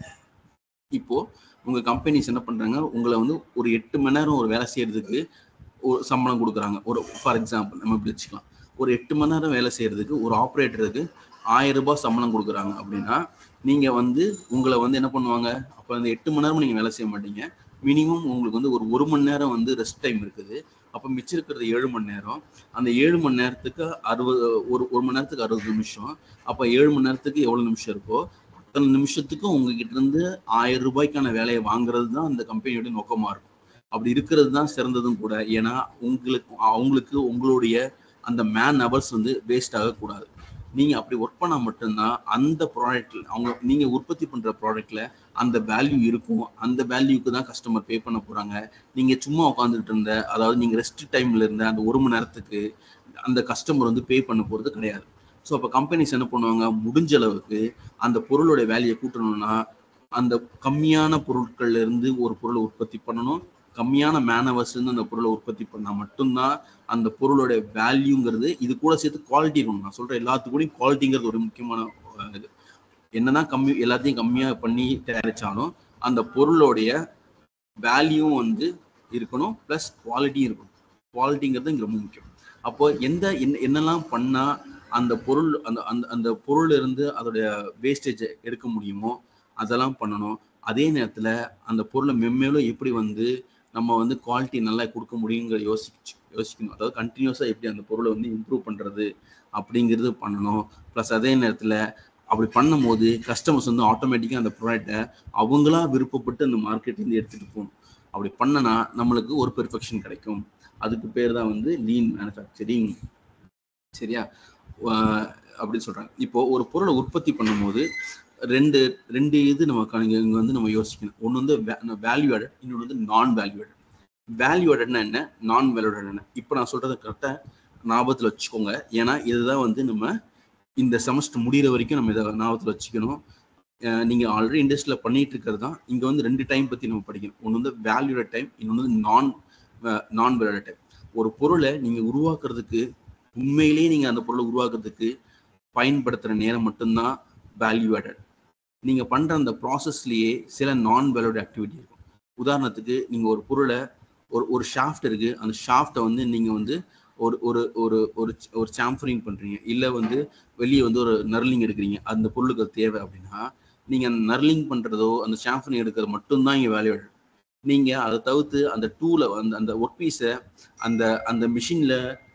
இப்போ உங்க கம்பெனிஸ் என்ன பண்றாங்க உங்களை வந்து ஒரு எட்டு மணி நேரம் ஒரு வேலை செய்யறதுக்கு ஒரு சம்பளம் கொடுக்குறாங்க ஒரு ஃபார் எக்ஸாம்பிள் நம்ம இப்படி வச்சுக்கலாம் ஒரு எட்டு மணி நேரம் வேலை செய்யறதுக்கு ஒரு ஆப்ரேட்டருக்கு ஆயிரம் ரூபாய் சம்பளம் கொடுக்குறாங்க அப்படின்னா நீங்க வந்து உங்களை வந்து என்ன பண்ணுவாங்க அப்போ அந்த எட்டு மணி நேரம் நீங்க வேலை செய்ய மாட்டீங்க மினிமம் உங்களுக்கு வந்து ஒரு ஒரு மணி நேரம் வந்து ரெஸ்ட் டைம் இருக்குது அப்போ மிச்சம் இருக்கிறது ஏழு மணி நேரம் அந்த ஏழு மணி நேரத்துக்கு அறுபது ஒரு ஒரு மணி நேரத்துக்கு அறுபது நிமிஷம் அப்போ ஏழு மணி நேரத்துக்கு எவ்வளவு நிமிஷம் இருக்கோ அத்தனை நிமிஷத்துக்கு உங்ககிட்ட இருந்து ஆயிரம் ரூபாய்க்கான வேலையை வாங்குறது தான் அந்த கம்பெனியோட நோக்கமா இருக்கும் அப்படி இருக்கிறது தான் சிறந்ததும் கூட ஏன்னா உங்களுக்கு அவங்களுக்கு உங்களுடைய அந்த மேன் ஹவர்ஸ் வந்து வேஸ்ட் ஆகக்கூடாது நீங்க அப்படி ஒர்க் பண்ணா மட்டும்தான் அந்த ப்ராடக்ட்ல அவங்க நீங்க உற்பத்தி பண்ற ப்ராடக்ட்ல அந்த வேல்யூ இருக்கும் அந்த வேல்யூக்கு தான் கஸ்டமர் பே பண்ண போறாங்க நீங்க சும்மா உட்காந்துக்கிட்டு இருந்த அதாவது நீங்க ரெஸ்ட் டைம்ல இருந்த அந்த ஒரு மணி நேரத்துக்கு அந்த கஸ்டமர் வந்து பே பண்ண போறது கிடையாது ஸோ அப்போ கம்பெனிஸ் என்ன பண்ணுவாங்க முடிஞ்ச அளவுக்கு அந்த பொருளோட வேல்யூயை கூட்டணும்னா அந்த கம்மியான பொருட்கள்ல இருந்து ஒரு பொருளை உற்பத்தி பண்ணணும் கம்மியான மேனவர்ஸ் இருந்து அந்த பொருளை உற்பத்தி பண்ணா மட்டும்தான் அந்த பொருளோட வேல்யூங்கிறது இது கூட சேர்த்து குவாலிட்டி இருக்கணும் நான் சொல்றேன் எல்லாத்துக்கூடயும் குவாலிட்டிங்கிறது ஒரு முக்கியமான அஹ், இது என்னதான் கம்மி எல்லாத்தையும் கம்மியா பண்ணி தயாரிச்சாலும் அந்த பொருளோடைய வேல்யூவும் வந்து இருக்கணும் ப்ளஸ் குவாலிட்டியும் இருக்கணும் குவாலிட்டிங்கிறது இங்க ரொம்ப முக்கியம் அப்போ எந்த என்ன என்னெல்லாம் பண்ணா அந்த பொருள் அந்த அந்த அந்த பொருள் இருந்து அதோடைய வேஸ்டேஜை எடுக்க முடியுமோ அதெல்லாம் பண்ணணும் அதே நேரத்துல அந்த பொருளை மென்மேலும் எப்படி வந்து நம்ம வந்து குவாலிட்டி நல்லா கொடுக்க முடியுங்கிற யோசிச்சு யோசிக்கணும் அதாவது கண்டினியூஸாக எப்படி அந்த பொருளை வந்து இம்ப்ரூவ் பண்றது அப்படிங்கிறது பண்ணணும் ப்ளஸ் அதே நேரத்துல அப்படி பண்ணும்போது கஸ்டமர்ஸ் வந்து ஆட்டோமேட்டிக்காக அந்த ப்ராடக்டை அவங்களா விருப்பப்பட்டு அந்த மார்க்கெட்லேருந்து எடுத்துட்டு போகணும் அப்படி பண்ணனா நம்மளுக்கு ஒரு பெர்ஃபெக்ஷன் கிடைக்கும் அதுக்கு பேர் தான் வந்து லீன் மேனுஃபேக்சரிங் சரியா அப்படின்னு சொல்றாங்க இப்போ ஒரு பொருளை உற்பத்தி பண்ணும்போது ரெண்டு ரெண்டு இது நம்ம இங்க வந்து நம்ம யோசிக்கணும் ஒன்று வந்து வேல்யூ ஆடட் இன்னொன்று வந்து நான் வேல்யூ ஆடட் வேல்யூ ஆடட்னா என்ன நான் வேல்யூ ஆடட் என்ன இப்போ நான் சொல்றதை கரெக்டாக ஞாபகத்தில் வச்சுக்கோங்க ஏன்னா இதுதான் வந்து நம்ம இந்த செமஸ்டர் முடிகிற வரைக்கும் நம்ம இதை ஞாபகத்தில் வச்சுக்கணும் நீங்கள் ஆல்ரெடி இண்டஸ்ட்ரியில் பண்ணிட்டு இருக்கிறது தான் இங்கே வந்து ரெண்டு டைம் பற்றி நம்ம படிக்கணும் ஒன்று வந்து வேல்யூட டைம் இன்னொன்று வந்து நான் நான் வேல்யூட டைம் ஒரு பொருளை நீங்கள் உருவாக்குறதுக்கு உண்மையிலேயே நீங்கள் அந்த பொருளை உருவாக்குறதுக்கு பயன்படுத்துகிற நேரம் மட்டும்தான் வேல்யூ ஆடட் நீங்கள் பண்ணுற அந்த ப்ராசஸ்லேயே சில நான் வேல்யூட் ஆக்டிவிட்டி இருக்கும் உதாரணத்துக்கு நீங்கள் ஒரு பொருளை ஒரு ஒரு ஷாஃப்ட் இருக்குது அந்த ஷாஃப்டை வந்து நீங்கள் வந்து ஒரு ஒரு ஒரு ஒரு ஒரு சாம்ஃபரிங் பண்ணுறீங்க இல்லை வந்து வெளியே வந்து ஒரு நர்லிங் எடுக்கிறீங்க அந்த பொருளுக்கு அது தேவை அப்படின்னா நீங்கள் அந்த நர்லிங் பண்ணுறதோ அந்த சாம்ஃபரிங் எடுக்கிறது மட்டும்தான் இங்கே வேல்யூ நீங்கள் அதை தவிர்த்து அந்த டூலை அந்த அந்த ஒர்க் பீஸை அந்த அந்த மிஷினில்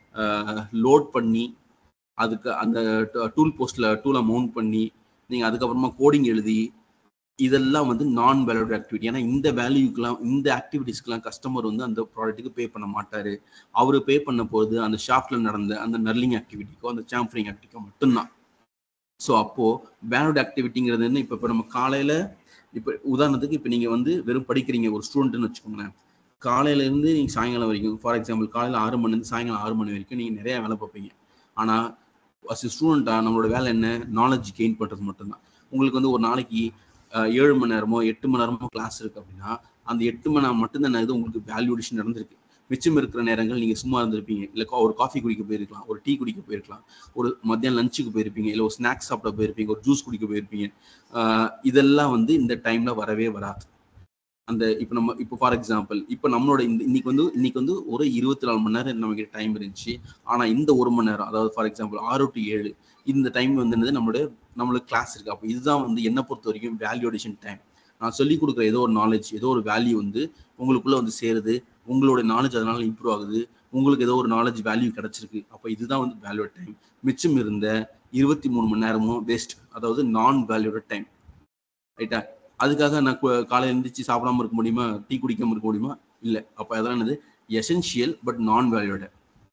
லோட் பண்ணி அதுக்கு அந்த டூல் போஸ்ட்டில் டூலை மவுண்ட் பண்ணி நீங்கள் அதுக்கப்புறமா கோடிங் எழுதி இதெல்லாம் வந்து நான் வேல்யூட் ஆக்டிவிட்டி ஏன்னா இந்த வேல்யூக்கெலாம் இந்த ஆக்டிவிட்டிஸ்க்கெலாம் கஸ்டமர் வந்து அந்த ப்ராடக்ட்டுக்கு பே பண்ண மாட்டார் அவர் பே பண்ண போகிறது அந்த ஷாப்பில் நடந்த அந்த நர்லிங் ஆக்டிவிட்டிக்கோ அந்த சாம்ஃபரிங் ஆக்டிவிட்டிக்கோ மட்டும்தான் ஸோ அப்போது வேல்யூட் ஆக்டிவிட்டிங்கிறது வந்து இப்போ இப்போ நம்ம காலையில் இப்போ உதாரணத்துக்கு இப்போ நீங்கள் வந்து வெறும் படிக்கிறீங்க ஒரு ஸ்டூடெண்ட்னு வச்சுக்கோங்களேன் காலையிலேருந்து நீங்கள் சாயங்காலம் வரைக்கும் ஃபார் எக்ஸாம்பிள் காலையில் ஆறு மணிலேருந்து சாயங்காலம் ஆறு மணி வரைக்கும் நீங்கள் நிறையா வேலை பார்ப்பீங்க ஆனால் அஸ் ஸ்டூடெண்ட்டாக நம்மளோட வேலை என்ன நாலேஜ் கெயின் பண்ணுறது மட்டும்தான் உங்களுக்கு வந்து ஒரு நாளைக்கு ஏழு மணி நேரமோ எட்டு மணி நேரமோ கிளாஸ் இருக்குது அப்படின்னா அந்த எட்டு மணி நேரம் மட்டும்தான் இது உங்களுக்கு வேல்யூடேஷன் நடந்திருக்கு மிச்சம் இருக்கிற நேரங்கள் நீங்கள் சும்மா இருந்திருப்பீங்க இல்லை ஒரு காஃபி குடிக்க போயிருக்கலாம் ஒரு டீ குடிக்க போயிருக்கலாம் ஒரு மத்தியானம் லஞ்சுக்கு போயிருப்பீங்க இல்லை ஒரு ஸ்நாக்ஸ் சாப்பிட போயிருப்பீங்க ஒரு ஜூஸ் குடிக்க போயிருப்பீங்க இதெல்லாம் வந்து இந்த டைமில் வரவே வராது அந்த இப்போ நம்ம இப்போ ஃபார் எக்ஸாம்பிள் இப்போ நம்மளோட இந்த இன்னைக்கு வந்து இன்னைக்கு வந்து ஒரு இருபத்தி நாலு மணி நேரம் நம்ம கிட்ட டைம் இருந்துச்சு ஆனால் இந்த ஒரு மணி நேரம் அதாவது ஃபார் எக்ஸாம்பிள் ஆறு டு ஏழு இந்த டைம் வந்து என்னது நம்மளுடைய நம்மளுக்கு கிளாஸ் இருக்கு அப்போ இதுதான் வந்து என்னை பொறுத்த வரைக்கும் வேல்யூடேஷன் டைம் நான் சொல்லிக் கொடுக்குற ஏதோ ஒரு நாலேஜ் ஏதோ ஒரு வேல்யூ வந்து உங்களுக்குள்ள வந்து சேருது உங்களோட நாலேஜ் அதனால இம்ப்ரூவ் ஆகுது உங்களுக்கு ஏதோ ஒரு நாலேஜ் வேல்யூ கிடைச்சிருக்கு அப்போ இதுதான் வந்து வேல்யூ டைம் மிச்சம் இருந்த இருபத்தி மூணு மணி நேரமும் வேஸ்ட் அதாவது நான் வேல்யூட டைம் ரைட்டா அதுக்காக நான் காலையில் எழுந்திரிச்சு சாப்பிடாம இருக்க முடியுமா டீ குடிக்காம இருக்க முடியுமா இல்லை அப்போ அதெல்லாம் என்னது எசென்ஷியல் பட் நான் வேல்யூட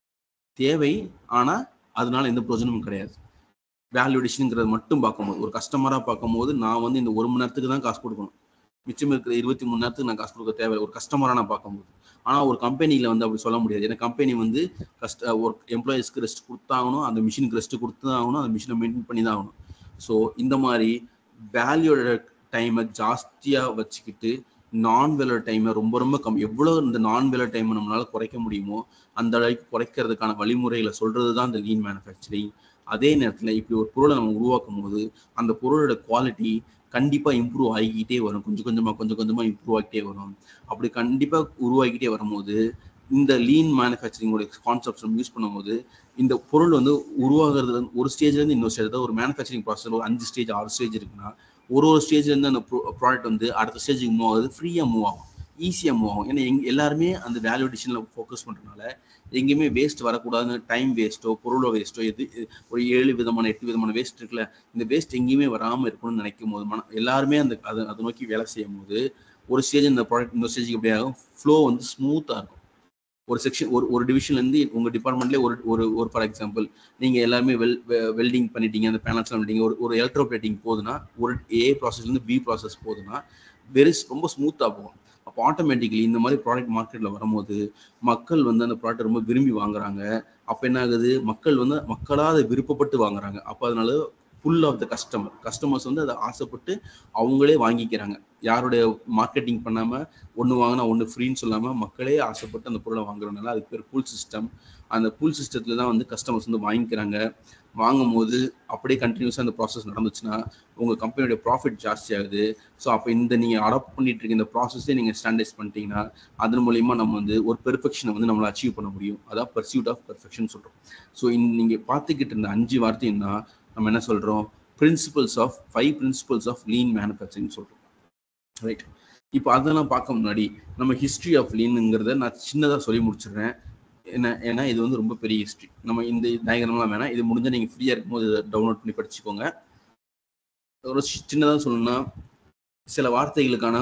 தேவை ஆனால் அதனால எந்த பிரயோஜனமும் கிடையாது வேல்யூடேஷனுங்கிறத மட்டும் பார்க்கும்போது ஒரு கஸ்டமராக பார்க்கும்போது நான் வந்து இந்த ஒரு மணி நேரத்துக்கு தான் காசு கொடுக்கணும் மிச்சம் இருக்கிற இருபத்தி மூணு நேரத்துக்கு நான் காசு கொடுக்க தேவை ஒரு கஸ்டமராக நான் பார்க்கும்போது ஆனால் ஒரு கம்பெனியில் வந்து அப்படி சொல்ல முடியாது ஏன்னா கம்பெனி வந்து கஸ்ட ஒர்க் எம்ப்ளாயிஸ்க்கு ரெஸ்ட் கொடுத்தாகணும் அந்த மிஷினுக்கு ரெஸ்ட் கொடுத்து தான் ஆகணும் அந்த மிஷினை மெயின்டைன் பண்ணி தான் ஆகணும் ஸோ இந்த மாதிரி வேல்யூட டைமை ஜாஸ்தியாக வச்சுக்கிட்டு நான் வேலை டைமை ரொம்ப ரொம்ப கம் எவ்வளோ இந்த நான் வேலை டைமை நம்மளால குறைக்க முடியுமோ அந்த அளவுக்கு குறைக்கிறதுக்கான வழிமுறைகளை சொல்றது தான் இந்த லீன் மேனுஃபேக்சரிங் அதே நேரத்தில் இப்படி ஒரு பொருளை நம்ம உருவாக்கும் போது அந்த பொருளோட குவாலிட்டி கண்டிப்பாக இம்ப்ரூவ் ஆகிக்கிட்டே வரும் கொஞ்சம் கொஞ்சமாக கொஞ்சம் கொஞ்சமாக இம்ப்ரூவ் ஆகிட்டே வரும் அப்படி கண்டிப்பாக உருவாகிக்கிட்டே வரும்போது இந்த லீன் மேனுஃபேக்சரிங்கோட கான்செப்ட்ஸ் நம்ம யூஸ் பண்ணும்போது இந்த பொருள் வந்து உருவாகிறது ஒரு ஸ்டேஜ்லேருந்து இன்னொரு ஸ்டேஜ் ஒரு மேனுஃபேக்சரிங் ப்ராசஸ் ஒரு அஞ்சு ஸ்டேஜ் ஆறு ஸ்டேஜ் இருக்குன்னா ஒரு ஒரு ஸ்டேஜ்லேருந்து அந்த ப்ராடக்ட் வந்து அடுத்த ஸ்டேஜுக்கு மூவ் ஆகுது ஃப்ரீயாக மூவ் ஆகும் ஈஸியாக மூவ் ஆகும் ஏன்னா எங் எல்லாருமே அந்த வேல்யூ அடிஷனில் ஃபோக்கஸ் பண்ணுறதுனால எங்கேயுமே வேஸ்ட் வரக்கூடாதுன்னு டைம் வேஸ்ட்டோ பொருளோ வேஸ்ட்டோ எது ஒரு ஏழு விதமான எட்டு விதமான வேஸ்ட் இருக்குல்ல இந்த வேஸ்ட் எங்கேயுமே வராமல் இருக்கணும்னு நினைக்கும் போது மன எல்லாருமே அந்த அதை அதை நோக்கி வேலை செய்யும் போது ஒரு ஸ்டேஜ் இந்த ப்ராடக்ட் இந்த ஸ்டேஜுக்கு எப்படி ஆகும் ஃப்ளோ வந்து ஸ்மூத்தாக இருக்கும் ஒரு செக்ஷன் ஒரு ஒரு டிவிஷன்லேருந்து உங்கள் டிபார்ட்மெண்ட்லேயே ஒரு ஒரு ஒரு ஃபார் எக்ஸாம்பிள் நீங்கள் எல்லாருமே வெல் வெல்டிங் பண்ணிட்டீங்க அந்த பேனல்ஸ்லாம் பண்ணிட்டீங்க ஒரு ஒரு எலக்ட்ரோ பிளேட்டிங் போகுதுன்னா ஒரு ஏ ப்ராசஸ்லேருந்து பி ப்ராசஸ் போகுதுன்னா வெரி ரொம்ப ஸ்மூத்தாக போகும் அப்போ ஆட்டோமேட்டிக்கலி இந்த மாதிரி ப்ராடக்ட் மார்க்கெட்டில் வரும்போது மக்கள் வந்து அந்த ப்ராடக்ட் ரொம்ப விரும்பி வாங்குறாங்க அப்போ என்ன ஆகுது மக்கள் வந்து மக்களாக அதை விருப்பப்பட்டு வாங்குறாங்க அப்போ அதனால full of the customer customers வந்து அதை ஆசைப்பட்டு அவங்களே வாங்கிக்கிறாங்க யாருடைய மார்க்கெட்டிங் பண்ணாமல் ஒன்று வாங்கினா ஒன்று ஃப்ரீன்னு சொல்லாமல் மக்களே ஆசைப்பட்டு அந்த பொருளை வாங்குறதுனால அதுக்கு பேர் புல் சிஸ்டம் அந்த புல் சிஸ்டத்தில் தான் வந்து கஸ்டமர்ஸ் வந்து வாங்கிக்கிறாங்க வாங்கும் போது அப்படியே கண்டினியூஸாக அந்த ப்ராசஸ் நடந்துச்சுன்னா உங்கள் கம்பெனியோட ப்ராஃபிட் ஜாஸ்தி ஆகுது ஸோ அப்போ இந்த நீங்கள் அடாப்ட் பண்ணிட்டு இருக்க இந்த ப்ராசஸே நீங்கள் ஸ்டாண்டர்டைஸ் பண்ணிட்டீங்கன்னா அதன் மூலியமாக நம்ம வந்து ஒரு பெர்ஃபெக்ஷனை வந்து நம்மளை அச்சீவ் பண்ண முடியும் அதான் பர்சியூட் ஆஃப் பெர்ஃபெக்ஷன் சொல்கிறோம் ஸோ நீங்கள் பார்த்துக்கிட்டு இருந்த அஞ்சு வார்த்தையும் தான் நம்ம என்ன சொல்கிறோம் principles of five principles of lean manufacturing சொல்கிறோம் ரைட் இப்போ அதெல்லாம் பார்க்க முன்னாடி நம்ம ஹிஸ்ட்ரி ஆஃப் லீனுங்கிறத நான் சின்னதாக சொல்லி முடிச்சிடுறேன் என்ன ஏன்னா இது வந்து ரொம்ப பெரிய ஹிஸ்ட்ரி நம்ம இந்த டயக்ராம்லாம் வேணாம் இது முடிஞ்சால் நீங்கள் ஃப்ரீயாக இருக்கும்போது இதை டவுன்லோட் பண்ணி படிச்சுக்கோங்க ஒரு சின்னதாக சொல்லணும்னா சில வார்த்தைகளுக்கான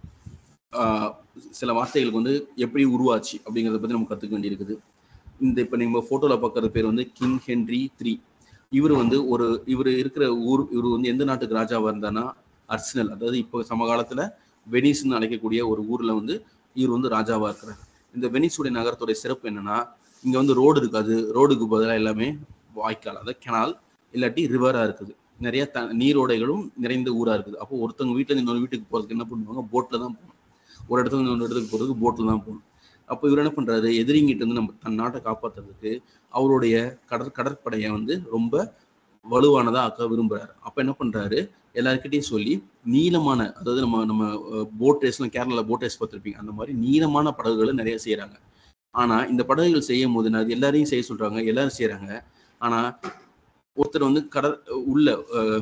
சில வார்த்தைகளுக்கு வந்து எப்படி உருவாச்சு அப்படிங்கிறத பற்றி நம்ம கற்றுக்க வேண்டியிருக்குது இந்த இப்போ நீங்கள் ஃபோட்டோவில் பார்க்குற பேர் வந்து கிங் ஹென்ரி த்ரீ இவர் வந்து ஒரு இவர் இருக்கிற ஊர் இவர் வந்து எந்த நாட்டுக்கு ராஜாவா இருந்தானா அர்சனல் அதாவது இப்போ சமகாலத்துல வெனிஸ்னு அழைக்கக்கூடிய ஒரு ஊர்ல வந்து இவர் வந்து ராஜாவா இருக்கிறார் இந்த வெனிஸுடைய நகரத்துடைய சிறப்பு என்னன்னா இங்க வந்து ரோடு இருக்காது ரோடுக்கு பதிலாக எல்லாமே வாய்க்கால் அதாவது கெனால் இல்லாட்டி ரிவரா இருக்குது நிறைய த நீரோடைகளும் நிறைந்த ஊரா இருக்குது அப்போ ஒருத்தவங்க வீட்டுல இருந்து இன்னொரு வீட்டுக்கு போறதுக்கு என்ன பண்ணுவாங்க போட்ல தான் போகணும் ஒரு இடத்துல இருந்து இன்னொரு இடத்துக்கு போறதுக்கு போட்ல தான் போகணும் அப்போ இவர் என்ன பண்றாரு எதிரிங்கிட்ட இருந்து நம்ம தன் நாட்டை காப்பாத்துறதுக்கு அவருடைய கடற் கடற்படையை வந்து ரொம்ப வலுவானதா ஆக்க விரும்புறாரு அப்ப என்ன பண்றாரு எல்லாருக்கிட்டையும் சொல்லி நீளமான அதாவது நம்ம நம்ம போட் ரேஸ்லாம் கேரளால போட் ரேஸ் பார்த்துருப்பீங்க அந்த மாதிரி நீளமான படகுகளை நிறைய செய்யறாங்க ஆனா இந்த படகுகள் செய்யும் போது அது எல்லாரையும் செய்ய சொல்றாங்க எல்லாரும் செய்யறாங்க ஆனா ஒருத்தர் வந்து கடல் உள்ள அஹ்,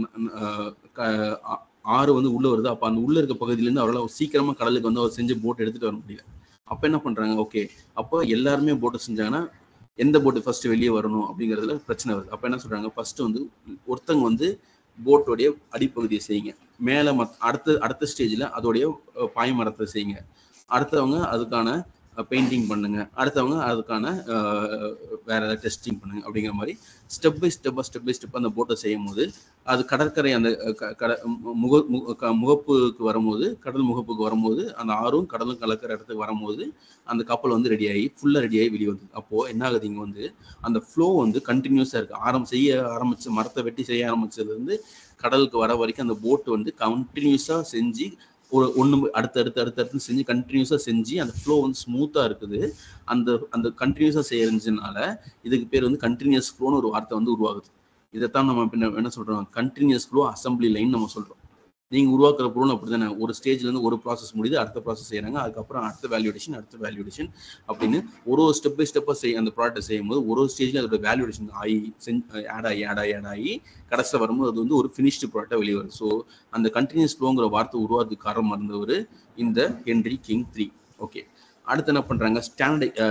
அஹ், க- ஆ- ஆறு வந்து உள்ள வருது அப்ப அந்த உள்ள இருக்க பகுதியில இருந்து அவரால் சீக்கிரமா கடலுக்கு வந்து அவர் செஞ்சு போட் எடுத்துட்டு வர முடியல அப்ப என்ன பண்றாங்க ஓகே அப்போ எல்லாருமே போட்டை செஞ்சாங்கன்னா எந்த போட்டு ஃபர்ஸ்ட் வெளியே வரணும் அப்படிங்கிறதுல பிரச்சனை வருது அப்ப என்ன சொல்றாங்க ஃபர்ஸ்ட் வந்து ஒருத்தங்க வந்து போட்டோடைய அடிப்பகுதியை செய்யுங்க மேல மத் அடுத்த அடுத்த ஸ்டேஜ்ல அதோடைய அஹ், பாய்மரத்தை செய்யுங்க அடுத்தவங்க அதுக்கான பெயிண்டிங் பண்ணுங்க அடுத்தவங்க அதுக்கான அஹ், வேற ஏதாவது டெஸ்டிங் பண்ணுங்க அப்படிங்கிற மாதிரி ஸ்டெப் பை ஸ்டெப்பாக ஸ்டெப் பை ஸ்டெப் அந்த போட்டை செய்யும் போது அது கடற்கரை அந்த அஹ், க- கட மு- முக மு- க- முகப்புக்கு வரும்போது கடல் முகப்புக்கு வரும்போது அந்த ஆறும் கடலும் கலக்கிற இடத்துக்கு வரும்போது அந்த கப்பல் வந்து ரெடி ஆகி ஃபுல்லாக ரெடி ஆகி வெளியே வந்தது அப்போ என்ன ஆகுது இங்க வந்து அந்த ஃப்ளோ வந்து கண்டினியூஸாக இருக்கு ஆரம் செய்ய ஆரம்பிச்ச மரத்தை வெட்டி செய்ய ஆரம்பிச்சதுல இருந்து கடலுக்கு வர வரைக்கும் அந்த போட் வந்து கண்டினியூஸாக செஞ்சு ஒரு ஒன்று அடுத்து அடுத்து அடுத்து அடுத்து செஞ்சு கண்டினியூஸாக செஞ்சு அந்த ஃப்ளோ வந்து ஸ்மூத்தாக இருக்குது அந்த அந்த கண்டினியூஸாக செய்யறதுனால இதுக்கு பேர் வந்து கண்டினியூஸ் ஃப்ளோன்னு ஒரு வார்த்தை வந்து உருவாகுது இதைத்தான் நம்ம பின்ன என்ன சொல்றோம் கண்டினியூஸ் ஃப்ளோ அசம்பிளி லைன் நம்ம சொல்றோம் நீங்க உருவாக்குற பொருள் அப்படிதானே ஒரு ஸ்டேஜ்ல இருந்து ஒரு ப்ராசஸ் முடியுது அடுத்த ப்ராசஸ் செய்யறாங்க அதுக்கப்புறம் அடுத்த வேல்யூடேஷன் அடுத்த வேல்யூடேஷன் அப்படின்னு ஒரு ஒரு ஸ்டெப் பை ஸ்டெப்பா செய்ய அந்த ப்ராடக்ட் செய்யும் போது ஒரு ஒரு ஸ்டேஜ்ல அதோட வேல்யூடேஷன் ஆகி ஆட் ஆகி ஆட் ஆகி ஆட் ஆகி கடைசியில் வரும்போது அது வந்து ஒரு ஃபினிஷ்டு ப்ராடக்டாக வெளியே வரும் ஸோ அந்த கண்டினியூஸ் ஃப்ளோங்கிற வார்த்தை உருவாதுக்கு காரணமாக இருந்தவர் இந்த ஹென்ரி கிங் த்ரீ ஓகே அடுத்து என்ன பண்றாங்க ஸ்டாண்டர்டை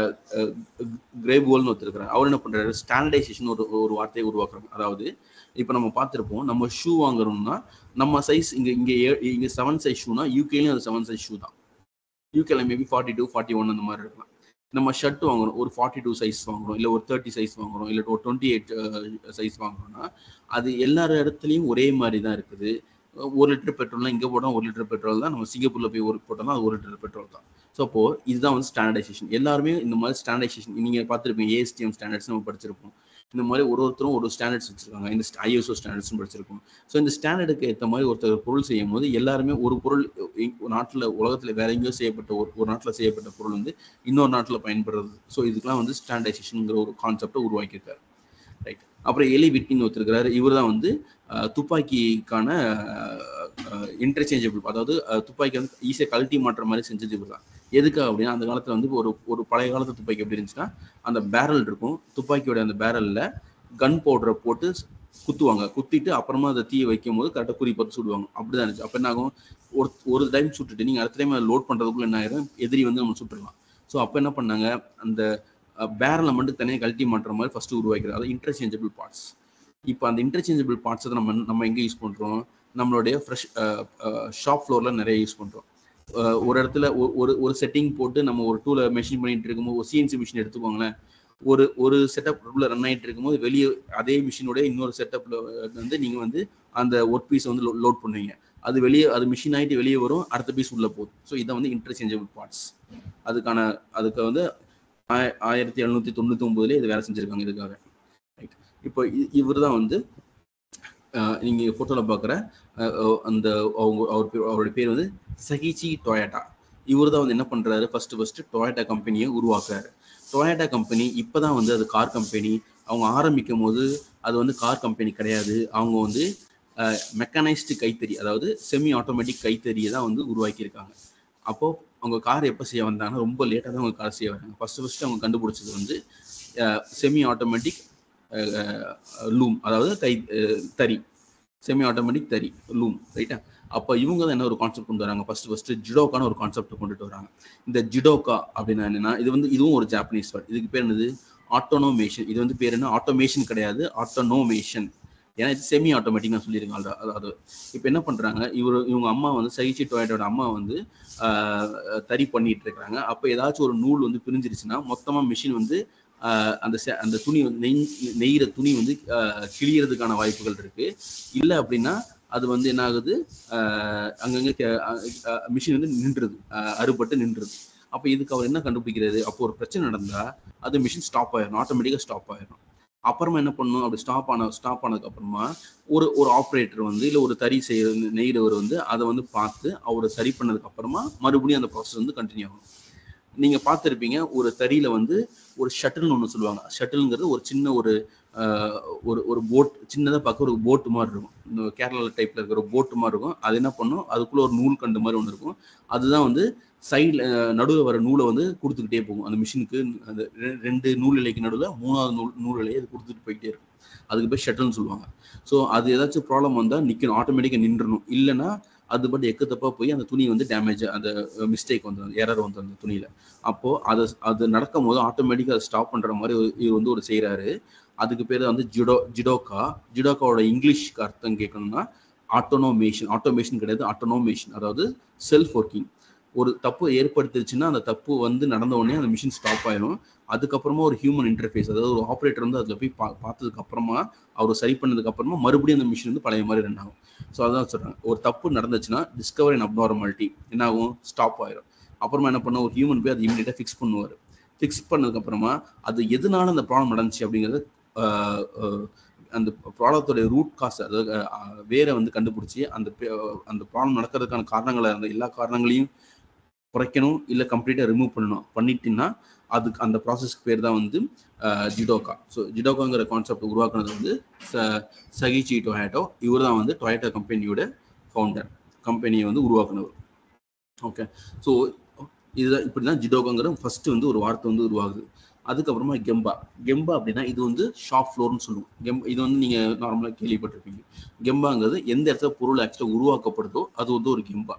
கிரேபோல்னு ஒருத்தருக்கிறார் அவர் என்ன பண்றாரு ஸ்டாண்டர்டைசேஷன் ஒரு ஒரு வார்த்தையை உருவாக்குறாங்க அதாவது இப்போ நம்ம பார்த்துருப்போம் நம்ம ஷூ வாங்குறோம்னா நம்ம சைஸ் இங்க இங்க ஏ- இங்க செவன் சைஸ் ஷூனா யூகேலையும் அது செவன் சைஸ் ஷூ தான் யூகேல maybe forty two forty one அந்த மாதிரி இருக்கலாம் நம்ம ஷர்ட் வாங்குறோம் ஒரு ஃபார்ட்டி டூ சைஸ் வாங்குறோம் இல்லை ஒரு தேர்ட்டி சைஸ் வாங்குறோம் இல்லை ஒரு டுவெண்ட்டி எயிட் சைஸ் வாங்குறோம்னா அது எல்லா இடத்துலையும் ஒரே மாதிரி தான் இருக்குது ஒரு லிட்டர் பெட்ரோல்னா இங்கே போட்டால் ஒரு லிட்டர் பெட்ரோல் தான் நம்ம சிங்கப்பூரில் போய் ஒரு போட்டோம்னா அது ஒரு லிட்டர் பெட்ரோல் தான் ஸோ அப்போ இதுதான் வந்து ஸ்டாண்டர்டைசேஷன் எல்லாருமே இந்த மாதிரி ஸ்டாண்டர்டைசேஷன் நீங்கள் பார்த்துருப்பீங்க ஏஎஸ்டிஎம் ஸ்டாண்டர்ட்ஸ் நம்ம படிச்சிருப்போம் இந்த மாதிரி ஒரு ஒருத்தரும் ஒரு ஸ்டாண்டர்ட்ஸ் வச்சிருக்காங்க இந்த ஐஎஸ்ஓ ஸ்டாண்டர்ட்ஸ் படிச்சிருக்கோம் ஸோ இந்த ஸ்டாண்டர்டுக்கு ஏற்ற மாதிரி ஒருத்தர் பொருள் செய்யும் போது எல்லாருமே ஒரு பொருள் நாட்டில் உலகத்தில் வேற எங்கேயோ செய்யப்பட்ட ஒரு ஒரு நாட்டில் செய்யப்பட்ட பொருள் வந்து இன்னொரு நாட்டில் பயன்படுறது ஸோ இதுக்கெல்லாம் வந்து ஸ்டாண்டர்டைசேஷனுங்கிற ஒரு கான்செப்டை உருவாக்கியிருக்காரு ரைட் அப்புறம் எலி விட்னின்னு ஒருத்தருக்கிறாரு இவர் தான் வந்து அஹ், துப்பாக்கிக்கான இன்டர்சேஞ்சபிள் அதாவது அஹ், துப்பாக்கி வந்து ஈஸியாக கழட்டி மாட்டுற மாதிரி செஞ்சது இவர் தான் எதுக்கு அப்படின்னா அந்த காலத்தில் வந்து ஒரு ஒரு பழைய காலத்து துப்பாக்கி எப்படி இருந்துச்சுன்னா அந்த பேரல் இருக்கும் துப்பாக்கியோட அந்த பேரலில் கன் பவுடரை போட்டு குத்துவாங்க குத்திட்டு அப்புறமா அதை தீயை வைக்கும் போது கரெக்டாக குறி பார்த்து சுடுவாங்க அப்படிதான் இருந்துச்சு அப்போ என்ன ஆகும் ஒரு ஒரு டைம் சுட்டுட்டு நீங்கள் அடுத்த டைம் லோட் பண்ணுறதுக்குள்ள என்ன ஆயிரும் எதிரி வந்து நம்ம சுட்டுடலாம் ஸோ அப்போ என்ன பண்ணாங்க அந்த பேரலை மட்டும் தனியாக கழட்டி மாட்டுற மாதிரி ஃபர்ஸ்ட் உருவாக்கிறது அதாவது இன்டர்சேஞ்சபிள் பார்ட்ஸ் இப்போ அந்த இன்டர்சேஞ்சபிள் பார்ட்ஸை நம்ம நம்ம எங்கே யூஸ் பண்ணுறோம் நம்மளுடைய ஃப்ரெஷ் ஷாப் ஃப்ளோரில் நிறைய யூஸ் பண்ணுறோம் ஒரு இடத்துல ஒ- ஒரு ஒரு செட்டிங் போட்டு நம்ம ஒரு டூல மெஷின் பண்ணிட்டு இருக்கும்போது ஒரு சிஎன்சி மிஷின் எடுத்துக்கோங்களேன் ஒரு ஒரு செட்டப் உள்ள ரன் ஆயிட்டு இருக்கும்போது வெளியே அதே மிஷினோட இன்னொரு செட்டப்ல வந்து நீங்க வந்து அந்த ஒர்க் பீஸ் வந்து லோட் பண்ணுவீங்க அது வெளியே அது மிஷின் ஆயிட்டு வெளியே வரும் அடுத்த பீஸ் உள்ள போகுது ஸோ இதான் வந்து இன்டர்சேஞ்சபிள் பார்ட்ஸ் அதுக்கான அதுக்கு வந்து ஆய- ஆயிரத்தி எழுநூத்தி தொண்ணூத்தி ஒன்பதுல இது வேலை செஞ்சிருக்காங்க இதுக்காக ரைட் இப்போ இவர் தான் வந்து அஹ், நீங்க போட்டோல பாக்குற அஹ், அஹ், அந்த அவங்க அவர் பேர் அவருடைய பேர் வந்து சகிச்சி டொயாட்டா இவர் தான் வந்து என்ன பண்றாரு ஃபர்ஸ்ட் ஃபர்ஸ்ட் டொயாட்டா கம்பெனியை உருவாக்குறாரு டொயாட்டா கம்பெனி இப்பதான் வந்து அது கார் கம்பெனி அவங்க ஆரம்பிக்கும் போது அது வந்து கார் கம்பெனி கிடையாது அவங்க வந்து மெக்கனைஸ்டு கைத்தறி அதாவது செமி ஆட்டோமேட்டிக் கைத்தறியை தான் வந்து உருவாக்கியிருக்காங்க அப்போ அவங்க கார் எப்போ செய்ய வந்தாங்கன்னா ரொம்ப லேட்டாக தான் அவங்க கார் செய்ய வராங்க ஃபர்ஸ்ட் ஃபர்ஸ்ட் அவங்க கண்டுபிடிச்சது வந்து செமி ஆட்டோமேட்டிக் லூம் அதாவது கை அஹ், தறி செமி ஆட்டோமேட்டிக் தறி லூம் ரைட்டா அப்போ இவங்க தான் என்ன ஒரு கான்செப்ட் கொண்டு வராங்க ஃபர்ஸ்ட் ஃபர்ஸ்ட் ஜிடோக்கான ஒரு கான்செப்ட் கொண்டுட்டு வராங்க இந்த ஜிடோக்கா அப்படின்னா என்னன்னா இது வந்து இதுவும் ஒரு ஜாப்பனீஸ் வேர்ட் இதுக்கு பேர் என்னது ஆட்டோனோமேஷன் இது வந்து பேர் என்ன ஆட்டோமேஷன் கிடையாது ஆட்டோனோமேஷன் ஏன்னா இது செமி ஆட்டோமேட்டிக் நான் சொல்லியிருக்கேன் already. அதாவது இப்போ என்ன பண்றாங்க இவர் இவங்க அம்மா வந்து சகிச்சி டொயட்டோட அம்மா வந்து ஆஹ், தறி பண்ணிட்டு இருக்காங்க அப்போ ஏதாச்சும் ஒரு நூல் வந்து பிரிஞ்சிருச்சுன்னா மொத்தமா மிஷின் வந்து ஆஹ் அந்த செ- அந்த துணி வந்து நெய் நெய்கிற துணி வந்து ஆஹ் கிழியறதுக்கான வாய்ப்புகள் இருக்கு இல்லை அப்படின்னா அது வந்து என்ன ஆகுது ஆஹ் அங்கங்க மிஷின் வந்து நின்றுது ஆஹ் அறுபட்டு நின்றுது அப்போ இதுக்கு அவர் என்ன கண்டுபிடிக்கிறாரு அப்போ ஒரு பிரச்சனை நடந்தா அது மிஷின் ஸ்டாப் ஆயிடும் ஆட்டோமேட்டிக்காக ஸ்டாப் ஆயிடும் அப்புறமா என்ன பண்ணணும் அப்படி ஸ்டாப் ஆன ஸ்டாப் ஆனதுக்கு அப்புறமா ஒரு ஒரு ஆப்ரேட்டர் வந்து இல்லை ஒரு தறி செய்ய நெய்கிறவர் வந்து அதை வந்து பார்த்து அவரை சரி பண்ணதுக்கு அப்புறமா மறுபடியும் அந்த ப்ராசஸ் வந்து கண்டினியூ ஆகும் நீங்க பார்த்துருப்பீங்க ஒரு தறியில வந்து ஒரு ஷட்டில்னு ஒன்று சொல்லுவாங்க ஷட்டில்ங்கிறது ஒரு சின்ன ஒரு ஆஹ், ஒரு ஒரு போட் சின்னதாக பார்க்க ஒரு போட்டு மாதிரி இருக்கும் இந்த கேரளா டைப்ல இருக்கிற ஒரு போட்டு மாதிரி இருக்கும் அது என்ன பண்ணும் அதுக்குள்ள ஒரு நூல் கண்டு மாதிரி ஒன்று இருக்கும் அதுதான் வந்து சைடில் நடுவில் வர நூலை வந்து கொடுத்துக்கிட்டே போகும் அந்த மிஷினுக்கு அந்த ரெ- ரெண்டு நூல் இலைக்கு நடுவில் மூணாவது நூல் நூல் இலையை அது கொடுத்துட்டு போயிட்டே இருக்கும் அதுக்கு போய் ஷட்டில்னு சொல்லுவாங்க ஸோ அது ஏதாச்சும் ப்ராப்ளம் வந்தால் நிற்கணும் ஆட்டோமேட்டிக்காக நின்றணும் இல்லைன்னா அது பட் எக்கு தப்பா போய் அந்த துணி வந்து டேமேஜ் அந்த மிஸ்டேக் வந்து எரர் வந்து அந்த துணியில அப்போ அது அது நடக்கும் போது ஆட்டோமேட்டிக்காக அதை ஸ்டாப் பண்ற மாதிரி ஒரு- இவர் வந்து ஒரு செய்றாரு அதுக்கு பேர் வந்து ஜிடோ ஜிடோகா ஜிடோகாவோட இங்கிலீஷ்க்கு அர்த்தம் கேட்கணும்னா ஆட்டோனோமேஷன் ஆட்டோமேஷன் கிடையாது ஆட்டோனோமேஷன் அதாவது செல்ஃப் ஒர்க்கிங் ஒரு தப்பு ஏற்படுத்திருச்சுன்னா அந்த தப்பு வந்து நடந்த உடனே அந்த மிஷின் ஸ்டாப் ஆயிடும் அதுக்கப்புறமா ஒரு ஹியூமன் இன்டர்ஃபேஸ் அதாவது ஒரு ஆப்ரேட்டர் வந்து அதில் போய் பா பார்த்ததுக்கு அப்புறமா அவர் சரி பண்ணதுக்கு அப்புறமா மறுபடியும் அந்த மிஷின் வந்து பழைய மாதிரி ரன் ஆகும் ஸோ அதான் சொல்றாங்க ஒரு தப்பு நடந்துச்சுன்னா டிஸ்கவர் அண்ட் அப்நார்மாலிட்டி என்ன ஆகும் ஸ்டாப் ஆயிடும் அப்புறமா என்ன பண்ண ஒரு ஹியூமன் போய் அதை இமீடியட்டாக ஃபிக்ஸ் பண்ணுவார் ஃபிக்ஸ் பண்ணதுக்கு அப்புறமா அது எதனால அந்த ப்ராப்ளம் நடந்துச்சு அப்படிங்கிறது ஆஹ், ஆஹ், அந்த ப்ராப்ளத்தோட ரூட் காஸ் அதாவது ஆஹ், வேற வந்து கண்டுபிடிச்சி அந்த பே- அந்த ப்ராப்ளம் நடக்கிறதுக்கான காரணங்களாக இருந்த எல்லா காரணங்களையும் குறைக்கணும் இல்லை கம்ப்ளீட்டாக ரிமூவ் பண்ணணும் பண்ணிட்டீங்கன்னா அதுக்கு அந்த ப்ராசஸ்க்கு பேர் தான் வந்து ஜிடோகா ஸோ ஜிடோகாங்கிற கான்செப்ட் உருவாக்குனது வந்து ச- சகிச்சி டொயேட்டோ இவர் தான் வந்து டொயேட்டோ கம்பெனியோட ஃபவுண்டர் கம்பெனியை வந்து உருவாக்குனவர் ஓகே ஸோ இதுதான் இப்படி தான் ஜிடோகாங்கிற ஃபர்ஸ்ட் வந்து ஒரு வார்த்தை வந்து உருவாகுது அதுக்கப்புறமா கெம்பா கெம்பா அப்படின்னா இது வந்து ஷாப் ஃப்ளோர்னு சொல்லுவோம் கெம் இது வந்து நீங்கள் நார்மலாக கேள்விப்பட்டிருப்பீங்க கெம்பாங்கிறது எந்த இடத்துல பொருள் ஆக்சுவலாக உருவாக்கப்படுதோ அது வந்து ஒரு கெம்பா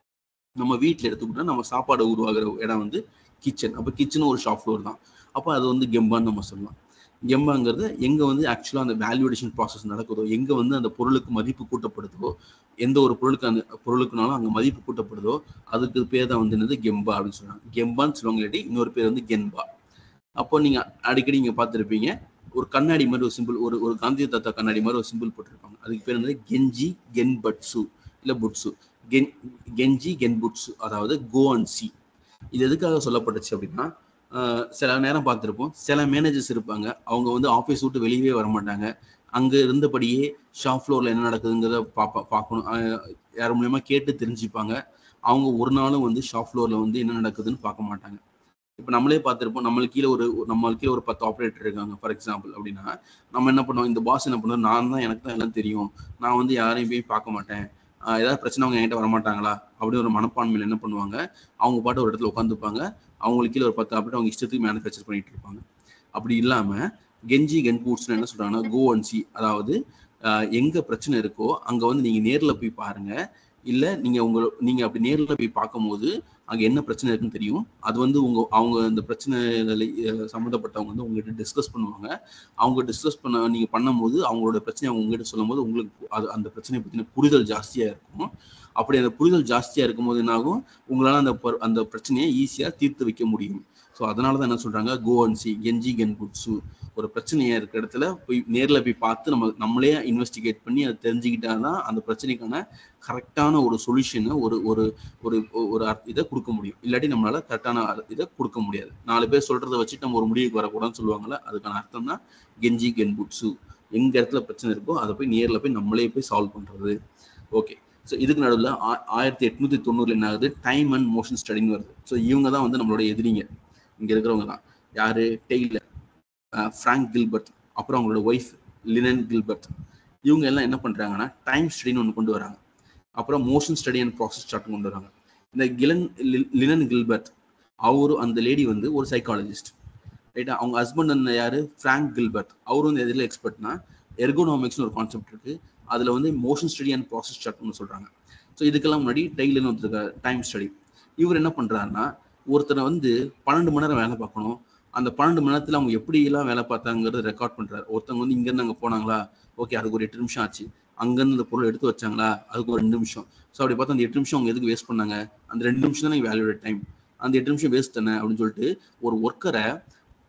நம்ம வீட்டில் எடுத்துக்கிட்டா நம்ம சாப்பாடு உருவாகிற இடம் வந்து கிச்சன் அப்போ கிச்சனும் ஒரு ஷாப் ஃப்ளோர் தான் அப்போ அது வந்து கெம்பான்னு நம்ம சொல்லலாம் கெம்பாங்கிறது எங்கே வந்து ஆக்சுவலாக அந்த வேல்யூடேஷன் ப்ராசஸ் நடக்குதோ எங்கே வந்து அந்த பொருளுக்கு மதிப்பு கூட்டப்படுதோ எந்த ஒரு பொருளுக்கு அந்த பொருளுக்குனாலும் அங்கே மதிப்பு கூட்டப்படுதோ அதுக்கு பேர் தான் வந்து என்னது கெம்பா அப்படின்னு சொல்றாங்க கெம்பான்னு சொல்லுவாங்க இல்லாட்டி இன்னொரு பேர் வந்து கென்பா அப்போ நீங்கள் அடிக்கடி இங்கே பார்த்துருப்பீங்க ஒரு கண்ணாடி மாதிரி ஒரு சிம்பிள் ஒரு ஒரு காந்திய தாத்தா கண்ணாடி மாதிரி ஒரு சிம்பிள் போட்டிருப்பாங்க அதுக்கு பேர் வந்து கெஞ்சி கென் பட்சு இல்லை புட்சு கென் கெஞ்சி கென் புட்சு அதாவது கோ அண்ட் சி இது எதுக்காக சொல்லப்பட்டுச்சு அப்படின்னா ஆஹ் சில நேரம் பார்த்துருப்போம் சில மேனேஜர்ஸ் இருப்பாங்க அவங்க வந்து ஆஃபீஸ் விட்டு வெளியவே வர மாட்டாங்க அங்கே இருந்தபடியே ஷாப் ஃப்ளோரில் என்ன நடக்குதுங்கிறத பார்ப்ப பார்க்கணும் ஆஹ் யார் மூலியமா கேட்டு தெரிஞ்சுப்பாங்க அவங்க ஒரு நாளும் வந்து ஷாப் ஃப்ளோரில் வந்து என்ன நடக்குதுன்னு பார்க்க மாட்டாங்க இப்போ நம்மளே பார்த்துருப்போம் நம்மளுக்கு கீழே ஒரு நம்மளுக்கு கீழே ஒரு பத்து ஆப்ரேட்டர் இருக்காங்க ஃபார் எக்ஸாம்பிள் அப்படின்னா நம்ம என்ன பண்ணுவோம் இந்த பாஸ் என்ன பண்ணுவோம் நான் தான் எனக்கு தான் எல்லாம் தெரியும் நான் வந்து யாரையும் போய் பார்க்க மாட்டேன் ஆஹ் ஏதாவது பிரச்சனை அவங்க என்கிட்ட வரமாட்டாங்களா அப்படி ஒரு மனப்பான்மையில் என்ன பண்ணுவாங்க அவங்க பாட்டு ஒரு இடத்துல உட்காந்துப்பாங்க அவங்களுக்கு கீழே ஒரு பத்து ஆப்ரேட் அவங்க இஷ்டத்துக்கு மேனுஃபேக்சர் பண்ணிட்டு இருப்பாங்க அப்படி இல்லாமல் கெஞ்சி கென் பூட்ஸ்னு என்ன சொல்றாங்கன்னா கோ அண்ட் சி அதாவது ஆஹ் எங்க பிரச்சனை இருக்கோ அங்க வந்து நீங்க நேர்ல போய் பாருங்க இல்ல நீங்க உங்க நீங்க அப்படி நேர்ல போய் பார்க்கும்போது அங்க என்ன பிரச்சனை இருக்குன்னு தெரியும் அது வந்து உங்க அவங்க அந்த பிரச்சனை சம்மந்தப்பட்டவங்க வந்து உங்ககிட்ட டிஸ்கஸ் பண்ணுவாங்க அவங்க டிஸ்கஸ் பண்ண நீங்க பண்ணும்போது அவங்களோட பிரச்சனை அவங்க உங்ககிட்ட சொல்லும்போது உங்களுக்கு அது அந்த பிரச்சனையை பத்தின புரிதல் ஜாஸ்தியா இருக்கும் அப்படி அந்த புரிதல் ஜாஸ்தியா இருக்கும்போது என்ன ஆகும் உங்களால அந்த ப- அந்த பிரச்சனையை ஈஸியா தீர்த்து வைக்க முடியும் ஸோ அதனால தான் என்ன சொல்றாங்க கோ அண்ட் சி கெஞ்சி கென் புட்ஸு ஒரு பிரச்சனையா இருக்கிற இடத்துல போய் நேர்ல போய் பார்த்து நம்ம நம்மளே இன்வெஸ்டிகேட் பண்ணி அதை தெரிஞ்சுக்கிட்டா தான் அந்த பிரச்சனைக்கான கரெக்டான ஒரு சொல்யூஷனை ஒரு ஒரு ஒரு ஒரு அர்த்த- இதை கொடுக்க முடியும் இல்லாட்டி நம்மளால கரெக்டான இதை கொடுக்க முடியாது நாலு பேர் சொல்றதை வச்சுட்டு நம்ம ஒரு முடிவுக்கு வரக்கூடாதுன்னு சொல்லுவாங்கல்ல அதுக்கான அர்த்தம் தான் கெஞ்சி கென் புட்ஸு எங்க இடத்துல பிரச்சனை இருக்கோ அதை போய் நேர்ல போய் நம்மளே போய் சால்வ் பண்றது ஓகே ஸோ இதுக்கு நடுவில் ஆயிரத்தி எட்நூத்தி தொண்ணூறுல என்ன ஆகுது டைம் அண்ட் மோஷன் ஸ்டடின்னு வருது ஸோ இவங்க தான் வந்து நம்மளோட எதிரிங்க இங்க இருக்கிறவங்க தான் யாரு டெய்லர் ஃப்ராங்க் கில்பர்ட் அப்புறம் அவங்களோட ஒய்ஃப் லினன் கில்பர்ட் இவங்க எல்லாம் என்ன பண்றாங்கன்னா டைம் ஸ்டடின்னு ஒன்று கொண்டு வராங்க அப்புறம் motion study and process chart கொண்டு வராங்க இந்த கிலன் லி- லினன் கில்பர்ட் அவரு அந்த லேடி வந்து ஒரு சைக்காலஜிஸ்ட் ரைட்டா அவங்க ஹஸ்பண்ட் அந்த யாரு ஃப்ராங்க் கில்பர்ட் அவரும் வந்து எதில் எக்ஸ்பர்ட்னா எர்கோனாமிக்ஸ்னு ஒரு கான்செப்ட் இருக்கு அதுல வந்து மோஷன் ஸ்டடி அண்ட் ப்ராசஸ் சார்ட்னு சொல்றாங்க ஸோ இதுக்கெல்லாம் முன்னாடி டெய்லர்னு ஒருத்தர் டைம் ஸ்டடி இவர் என்ன பண்றாருன்னா ஒருத்தரை வந்து பன்னெண்டு மணி நேரம் வேலை பார்க்கணும் அந்த பன்னெண்டு மணி நேரத்துல அவங்க எப்படி எல்லாம் வேலை பார்த்தாங்கிறத ரெக்கார்ட் பண்றாரு ஒருத்தவங்க வந்து இங்கேருந்து அங்கே போனாங்களா ஓகே அதுக்கு ஒரு எட்டு நிமிஷம் ஆச்சு அங்கேருந்து இந்த பொருள் எடுத்து வச்சாங்களா அதுக்கு ஒரு ரெண்டு நிமிஷம் ஸோ அப்படி பார்த்தா அந்த எட்டு நிமிஷம் அவங்க எதுக்கு வேஸ்ட் பண்ணாங்க அந்த ரெண்டு நிமிஷம் தான் வேல்யூட் டைம் அந்த எட்டு நிமிஷம் வேஸ்ட் தானே அப்படின்னு சொல்லிட்டு ஒரு ஒர்க்கரை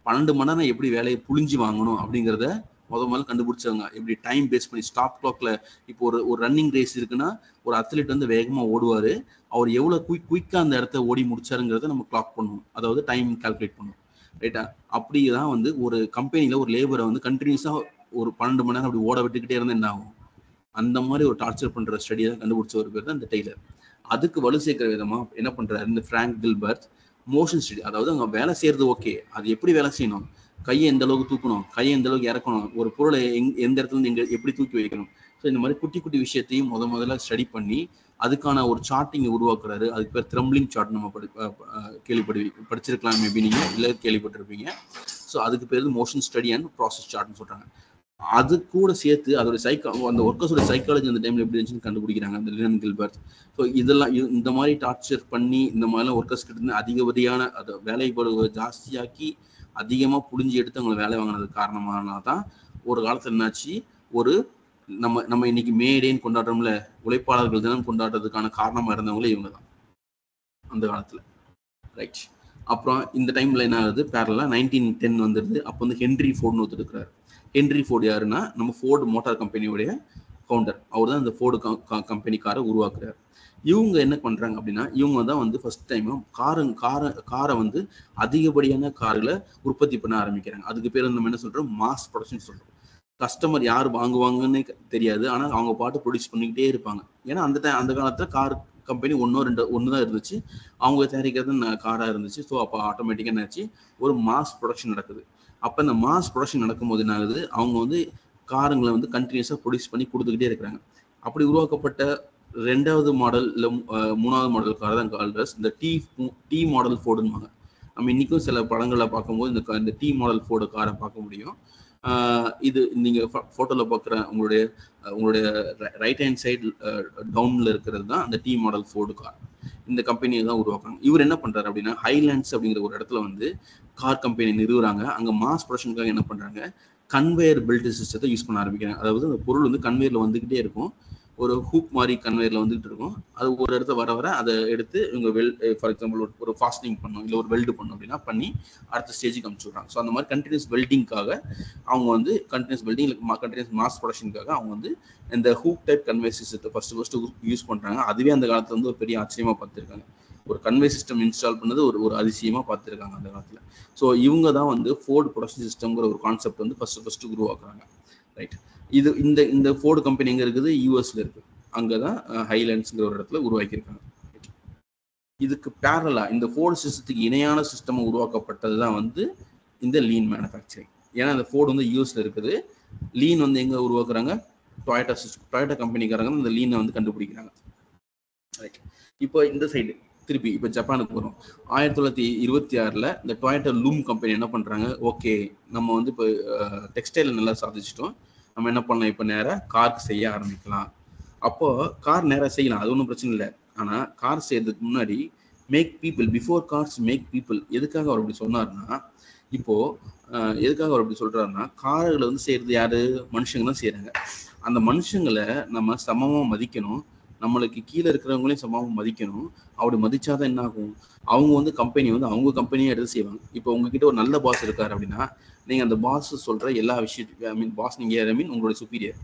பன்னெண்டு மணி நேரம் எப்படி வேலையை புழிஞ்சு வாங்கணும் அப்படிங்கிறத முத முதல்ல கண்டுபிடிச்சவங்க எப்படி டைம் பேஸ் பண்ணி ஸ்டாப் கிளாக்ல இப்போ ஒரு ஒரு ரன்னிங் ரேஸ் இருக்குன்னா ஒரு அத்லெட் வந்து வேகமா ஓடுவாரு அவர் எவ்வளவு குயிக் குயிக்கா அந்த இடத்த ஓடி முடிச்சாருங்கிறத நம்ம கிளாக் பண்ணுவோம் அதாவது டைம் கால்குலேட் பண்ணுவோம் ரைட்டா அப்படி தான் வந்து ஒரு கம்பெனில ஒரு லேபரை வந்து கண்டினியூஸா ஒரு பன்னெண்டு மணி நேரம் அப்படி ஓட விட்டுக்கிட்டே இருந்தா என்ன ஆகும் அந்த மாதிரி ஒரு டார்ச்சர் பண்ற ஸ்டடியை தான் கண்டுபிடிச்ச ஒரு பேர் தான் இந்த டெய்லர் அதுக்கு வலு சேர்க்கிற விதமா என்ன பண்றாரு இந்த ஃப்ராங்க் கில்பர்ட் மோஷன் ஸ்டடி அதாவது அவங்க வேலை செய்யறது ஓகே அது எப்படி வேலை செய்யணும் கையை எந்த அளவுக்கு தூக்கணும் கையை எந்த அளவுக்கு இறக்கணும் ஒரு பொருளை எங் எந்த இடத்துல இருந்து எங்க எப்படி தூக்கி வைக்கணும் ஸோ இந்த மாதிரி குட்டி குட்டி விஷயத்தையும் முத முதல்ல ஸ்டடி பண்ணி அதுக்கான ஒரு சார்ட்டிங் உருவாக்குறாரு அதுக்கு பேர் த்ரம்பிளிங் சார்ட் நம்ம படி அஹ் அஹ் கேள்விப்படி படிச்சிருக்கலாம் மேபி நீங்க இல்லை கேள்விப்பட்டிருப்பீங்க ஸோ அதுக்கு பேர் மோஷன் ஸ்டடி அண்ட் ப்ராசஸ் சார்ட்னு சொல்றாங்க அது கூட சேர்த்து அதோட சைக்கா அந்த ஒர்க்கர்ஸோட சைக்காலஜி அந்த டைம்ல எப்படி இருந்துச்சுன்னு கண்டுபிடிக்கிறாங்க அந்த லினன் கில்பர்ட் ஸோ இதெல்லாம் இது- இந்த மாதிரி டார்ச்சர் பண்ணி இந்த மாதிரிலாம் ஒர்க்கர்ஸ் கிட்ட இருந்து அதிகப்படியான அதை வேலை பளுவை ஜாஸ்தியாக்கி அதிகமா புழிஞ்சு எடுத்து அவங்களை வேலை வாங்கினதுக்கு காரணமானா தான் ஒரு காலத்துல என்னாச்சு ஒரு நம்ம நம்ம இன்னைக்கு மேடேன்னு கொண்டாடுறோம்ல உழைப்பாளர்கள் தினம் கொண்டாடுறதுக்கான காரணமா இருந்தவங்களே இவங்க தான் அந்த காலத்துல ரைட் அப்புறம் இந்த டைம்ல என்ன ஆகுது பேரலா நைன்டீன் டென் வந்துடுது அப்போ வந்து ஹென்ரி ஃபோர்ட்னு ஒருத்தர் இருக்கிறாரு ஹென்ரி ஃபோர்டு யாருன்னா நம்ம ஃபோர்டு மோட்டார் கம்பெனியோடைய ஃபவுண்டர் அவர் தான் இந்த ஃபோர்டு கம்பெனிக்காரை உருவாக்குறாரு இவங்க என்ன பண்றாங்க அப்படின்னா இவங்க தான் வந்து ஃபர்ஸ்ட் டைம் காரு காரை காரை வந்து அதிகப்படியான கார்களை உற்பத்தி பண்ண ஆரம்பிக்கிறாங்க அதுக்கு பேர் நம்ம என்ன சொல்றோம் மாஸ் ப்ரொடக்ஷன் சொல்றோம் கஸ்டமர் யார் வாங்குவாங்கன்னு தெரியாது ஆனா அவங்க பாட்டு ப்ரொடியூஸ் பண்ணிக்கிட்டே இருப்பாங்க ஏன்னா அந்த time அந்த காலத்துல கார் கம்பெனி ஒன்றோ ரெண்டு ஒன்று தான் இருந்துச்சு அவங்க தயாரிக்கிறது காராக இருந்துச்சு ஸோ அப்போ ஆட்டோமேட்டிக்காக என்னாச்சு ஒரு மாஸ் ப்ரொடக்ஷன் நடக்குது அப்போ இந்த மாஸ் ப்ரொடக்ஷன் நடக்கும்போது என்ன ஆகுது அவங்க வந்து காருங்களை வந்து கண்டினியூஸாக ப்ரொடியூஸ் பண்ணி கொடுத்துக்கிட்டே இருக்கிறாங்க அப்படி உருவாக்கப்பட்ட ரெண்டாவது மாடல் இல்லை மூணாவது மாடல் கார் தான் கால்ரஸ் இந்த டி டி மாடல் ஃபோர்டுன்னு நம்ம இன்னைக்கும் சில படங்களை பார்க்கும்போது இந்த க- இந்த டி மாடல் ஃபோர்டு காரை பார்க்க முடியும் ஆஹ் இது நீங்க ஃபோட்டோல பார்க்குற உங்களுடைய அஹ் உங்களுடைய ரைட் ஹேண்ட் சைடு டவுன்ல இருக்கிறது தான் அந்த டி மாடல் ஃபோர்டு கார் இந்த கம்பெனியை தான் உருவாக்குறாங்க இவர் என்ன பண்றாரு அப்படின்னா ஹைலேண்ட்ஸ் அப்படிங்கிற ஒரு இடத்துல வந்து கார் கம்பெனி நிறுவுறாங்க அங்க மாஸ் ப்ரொடக்ஷனுக்காக என்ன பண்றாங்க கன்வேயர் பெல்ட் சிஸ்டத்தை யூஸ் பண்ண ஆரம்பிக்கிறாங்க அதாவது அந்த பொருள் வந்து கன்வேயர்ல வந்துகிட்டே இருக்கும் ஒரு ஹூக் மாதிரி கன்வேயர்ல வந்துகிட்டு இருக்கும் அது ஒரு இடத்துல வர வர அதை எடுத்து இவங்க வெல் ஃபார் எக்ஸாம்பிள் ஒரு ஃபாஸ்டிங் பண்ணும் இல்லை ஒரு வெல்டு பண்ணும் அப்படின்னா பண்ணி அடுத்த ஸ்டேஜுக்கு அனுப்பிச்சுடுறாங்க ஸோ அந்த மாதிரி கண்டினியூஸ் வெல்டிங்காக அவங்க வந்து கண்டினியூஸ் வெல்டிங் கண்டினியூஸ் மாஸ் ப்ரொடக்ஷனுக்காக அவங்க வந்து இந்த ஹூக் டைப் கன்வே சிஸ்டத்தை ஃபர்ஸ்ட் ஃபர்ஸ்ட் யூஸ் பண்றாங்க அதுவே அந்த காலத்துல வந்து ஒரு பெரிய ஆச்சரியமா பார்த்துருக்காங்க ஒரு கன்வே சிஸ்டம் இன்ஸ்டால் பண்ணது ஒரு ஒரு அதிசயமா பார்த்துருக்காங்க அந்த காலத்துல ஸோ இவங்க தான் வந்து ஃபோர்டு ப்ரொடக்ஷன் சிஸ்டம்ங்கிற ஒரு கான்செப்ட் வந்து ஃபர்ஸ்ட் ஃபர்ஸ்ட் உருவாக்குறாங்க ரைட் இது இந்த இந்த ஃபோர்டு கம்பெனி எங்க இருக்குது யூஎஸ்ல இருக்கு அங்கதான் ஹைலேண்ட்ஸ்ங்கிற ஒரு இடத்துல உருவாக்கியிருக்காங்க இதுக்கு பேரலா இந்த ஃபோர்டு சிஸ்டத்துக்கு இணையான சிஸ்டம் உருவாக்கப்பட்டது தான் வந்து இந்த லீன் மேனுஃபேக்சரிங் ஏன்னா இந்த ஃபோர்டு வந்து யூஎஸ்ல இருக்குது லீன் வந்து எங்க உருவாக்குறாங்க டொயட்டா சிஸ்டம் டொயட்டா கம்பெனிக்காரங்க இந்த லீனை வந்து கண்டுபிடிக்கிறாங்க ரைட் இப்போ இந்த சைடு திருப்பி இப்போ ஜப்பானுக்கு வரும் ஆயிரத்தி தொள்ளாயிரத்தி இருபத்தி ஆறில் இந்த டொயட்டா லூம் கம்பெனி என்ன பண்ணுறாங்க ஓகே நம்ம வந்து இப்போ டெக்ஸ்டைல நல்லா சாதிச்சிட்டோம் நம்ம என்ன பண்ணலாம் இப்போ நேராக காருக்கு செய்ய ஆரம்பிக்கலாம் அப்போ கார் நேராக செய்யலாம் அது ஒன்றும் பிரச்சனை இல்லை ஆனால் கார் செய்யறதுக்கு முன்னாடி make people before cars make people எதுக்காக அவர் அப்படி சொன்னார்னா இப்போ அஹ், எதுக்காக அவர் அப்படி சொல்றாருன்னா கார்களை வந்து செய்யறது யாரு மனுஷங்க தான் செய்யறாங்க அந்த மனுஷங்களை நம்ம சமமா மதிக்கணும் நம்மளுக்கு கீழே இருக்கிறவங்களையும் சமமா மதிக்கணும் அப்படி மதிச்சாதான் என்ன ஆகும் அவங்க வந்து கம்பெனி வந்து அவங்க கம்பெனியை எடுத்து செய்வாங்க இப்போ உங்ககிட்ட ஒரு நல்ல பாஸ் இருக்காரு அப்படின்னா நீங்க அந்த பாஸ் சொல்ற எல்லா விஷயத்துக்கும் ஐ மீன் பாஸ் நீங்க ஐ மீன் உங்களோட சுப்பீரியர்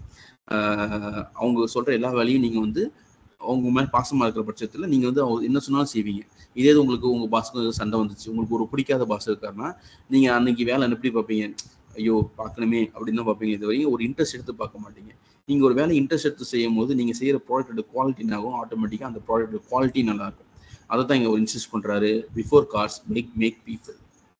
அவங்க சொல்ற எல்லா வேலையும் நீங்க வந்து அவங்க மேல பாசமா இருக்கிற பட்சத்துல நீங்க வந்து அவங்க என்ன சொன்னாலும் செய்வீங்க இதே இது உங்களுக்கு உங்க பாஸ்க்கு சண்டை வந்துச்சு உங்களுக்கு ஒரு பிடிக்காத பாஸ் இருக்காருன்னா நீங்க அன்னைக்கு வேலை எப்படி பார்ப்பீங்க ஐயோ பார்க்கணுமே அப்படின்னு தான் பார்ப்பீங்க இது வரைக்கும் ஒரு இன்ட்ரெஸ்ட் எடுத்து பார்க்க மாட்டீங்க நீங்க ஒரு வேலை இன்ட்ரெஸ்ட் எடுத்து செய்யும் போது நீங்க செய்யற ப்ராடக்டோட குவாலிட்டி ஆகும் ஆட்டோமேட்டிக்கா அந்த ப்ராடக்டோட குவாலிட்டி நல்லா இருக்கும் அதை தான் இங்க இன்சிஸ்ட் பண்றாரு before cars make make people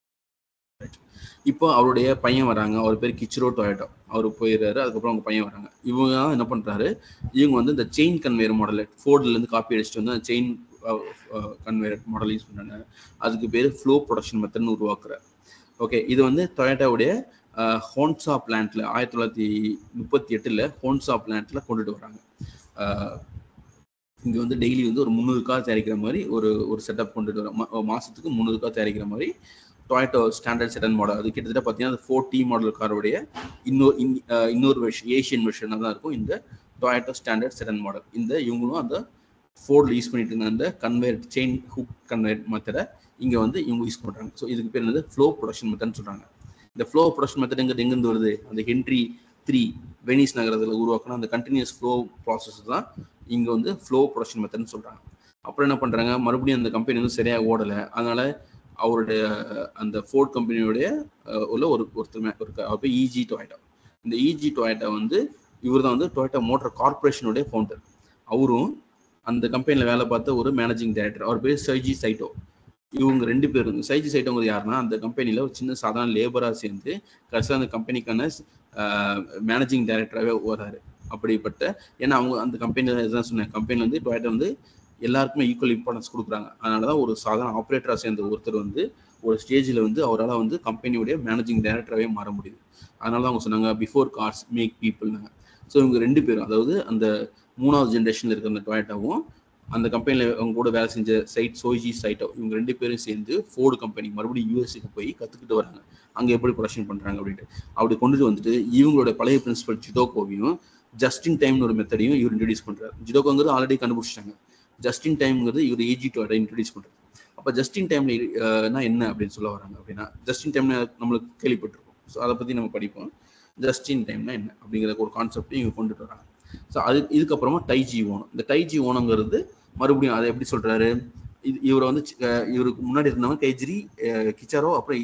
இப்போ அவருடைய பையன் வராங்க அவர் பேர் கிச்ரோ டொயட்டோ அவர் போயிடுறாரு அதுக்கப்புறம் அவங்க பையன் வராங்க இவங்க தான் என்ன பண்றாரு இவங்க வந்து இந்த செயின் கன்வேயர் மாடல் ஃபோர்ட்ல இருந்து காப்பி அடிச்சுட்டு வந்து செயின் கன்வேயர் மாடல் யூஸ் பண்றாங்க அதுக்கு பேர் ஃப்ளோ ப்ரொடக்ஷன் மெத்தட்னு உருவாக்குறாரு ஓகே இது வந்து டொயட்டாவுடைய ஹோன்சா பிளான்ட்ல ஆயிரத்தி தொள்ளாயிரத்தி முப்பத்தி எட்டுல ஹோன்சா பிளான்ட்ல கொண்டுட்டு வராங்க அஹ், இங்க வந்து டெய்லி வந்து ஒரு முந்நூறு கார் தயாரிக்கிற மாதிரி ஒரு ஒரு செட்டப் கொண்டுட்டு வரோம் மா- மாசத்துக்கு முந்நூறு கார் தயாரிக்கிற மாதிரி டொயட்டோ ஸ்டாண்டர்ட் செடன் மாடல் அது கிட்டத்தட்ட பார்த்தீங்கன்னா ஃபோர் டி மாடல் காரோடைய இன்னொரு இன்- அஹ், இன்னொரு வெர்ஷன் ஏஷியன் வெர்ஷனாக தான் இருக்கும் இந்த டொயட்டோ ஸ்டாண்டர்ட் செடன் மாடல் இந்த இவங்களும் அந்த ஃபோர்டில் யூஸ் பண்ணிட்டு இருந்த அந்த கன்வேர் செயின் ஹுக் கன்வேர் மெத்தடை இங்க வந்து இவங்க யூஸ் பண்றாங்க ஸோ இதுக்கு பேர் என்னது ஃப்ளோ ப்ரொடக்ஷன் மெத்தட்னு சொல்றாங்க இந்த ஃப்ளோ ப்ரொடக்ஷன் மெத்தட் எங்க எங்கேருந்து வருது அந்த ஹென்ரி த்ரீ வெனிஸ் நகரத்தில் உருவாக்கின அந்த கண்டினியூஸ் ஃப்ளோ ப்ராசஸ் தான் இங்க வந்து ஃப்ளோ ப்ரொடக்ஷன் மெத்தட்னு சொல்றாங்க அப்புறம் என்ன பண்றாங்க மறுபடியும் அந்த கம்பெனி வந்து சரியா ஓடலை அதனால அவருடைய அந்த ஃபோர்ட் கம்பெனியோடைய அஹ், உள்ள ஒரு ஒருத்தர் ஒரு அவர் பேர் இஜி டொயட்டா இந்த இஜி டொயட்டா வந்து இவர் தான் வந்து டொயட்டா மோட்டார் கார்பரேஷனுடைய ஃபவுண்டர் அவரும் அந்த கம்பெனியில் வேலை பார்த்த ஒரு மேனேஜிங் டைரக்டர் அவர் பேர் சைஜி சைட்டோ இவங்க ரெண்டு பேரும் சைஜி சைட்டோங்க யாருன்னா அந்த கம்பெனியில் ஒரு சின்ன சாதாரண லேபராக சேர்ந்து கடைசியில் அந்த கம்பெனிக்கான மேனேஜிங் டைரக்டராகவே வராரு அப்படிப்பட்ட ஏன்னா அவங்க அந்த கம்பெனியில் இதுதான் சொன்னேன் கம்பெனி வந்து டொயட்டா வந்து எல்லாருக்குமே ஈக்குவல் இம்பார்ட்டன்ஸ் கொடுக்குறாங்க அதனால தான் ஒரு சாதாரண ஆப்ரேட்டராக சேர்ந்த ஒருத்தர் வந்து ஒரு ஸ்டேஜில் வந்து அவரால் வந்து கம்பெனியுடைய மேனேஜிங் டைரக்டராகவே மாற முடியுது அதனால தான் அவங்க சொன்னாங்க பிஃபோர் கார்ஸ் மேக் பீப்புள்னாங்க ஸோ இவங்க ரெண்டு பேரும் அதாவது அந்த மூணாவது ஜென்ரேஷனில் இருக்கிற அந்த டொயட்டாவும் அந்த கம்பெனியில் அவங்க கூட வேலை செஞ்ச சைட் சோஜி சைட்டோ இவங்க ரெண்டு பேரும் சேர்ந்து ஃபோர்டு கம்பெனி மறுபடியும் யூஎஸ்க்கு போய் கற்றுக்கிட்டு வராங்க அங்கே எப்படி ப்ரொடக்ஷன் பண்ணுறாங்க அப்படின்ட்டு அப்படி கொண்டுட்டு வந்துட்டு இவங்களோட பழைய பிரின்சிபல் ஜிடோகோவையும் ஜஸ்டின் டைம்னு ஒரு மெத்தடையும் இவர் இன்ட்ரடியூஸ் பண்ணுறாரு ஜிடோகோங்கிறது ஆல்ரெடி கண்டுபிடிச்சிட்டாங்க ஜஸ்டின் டைம்ங்கிறது இவர் ஏஜி டோட இன்ட்ரடியூஸ் பண்ணுறாரு அப்போ ஜஸ்டின் டைம்ல என்ன அப்படின்னு சொல்ல வராங்க அப்படின்னா ஜஸ்டின் டைம்ல நம்மளுக்கு கேள்விப்பட்டிருக்கோம் ஸோ அதை பற்றி நம்ம படிப்போம் ஜஸ்டின் டைம்னா என்ன அப்படிங்கிற ஒரு கான்செப்ட் இவங்க கொண்டுட்டு வராங்க ஸோ அது இதுக்கப்புறமா டைஜி ஓனம் இந்த டைஜி ஓனங்கிறது மறுபடியும் அதை எப்படி சொல்றாரு இது இவரை வந்து சி- அஹ் இவருக்கு முன்னாடி இருந்தவங்க கைஜிரி அஹ் கிச்சாரோ அப்புறம்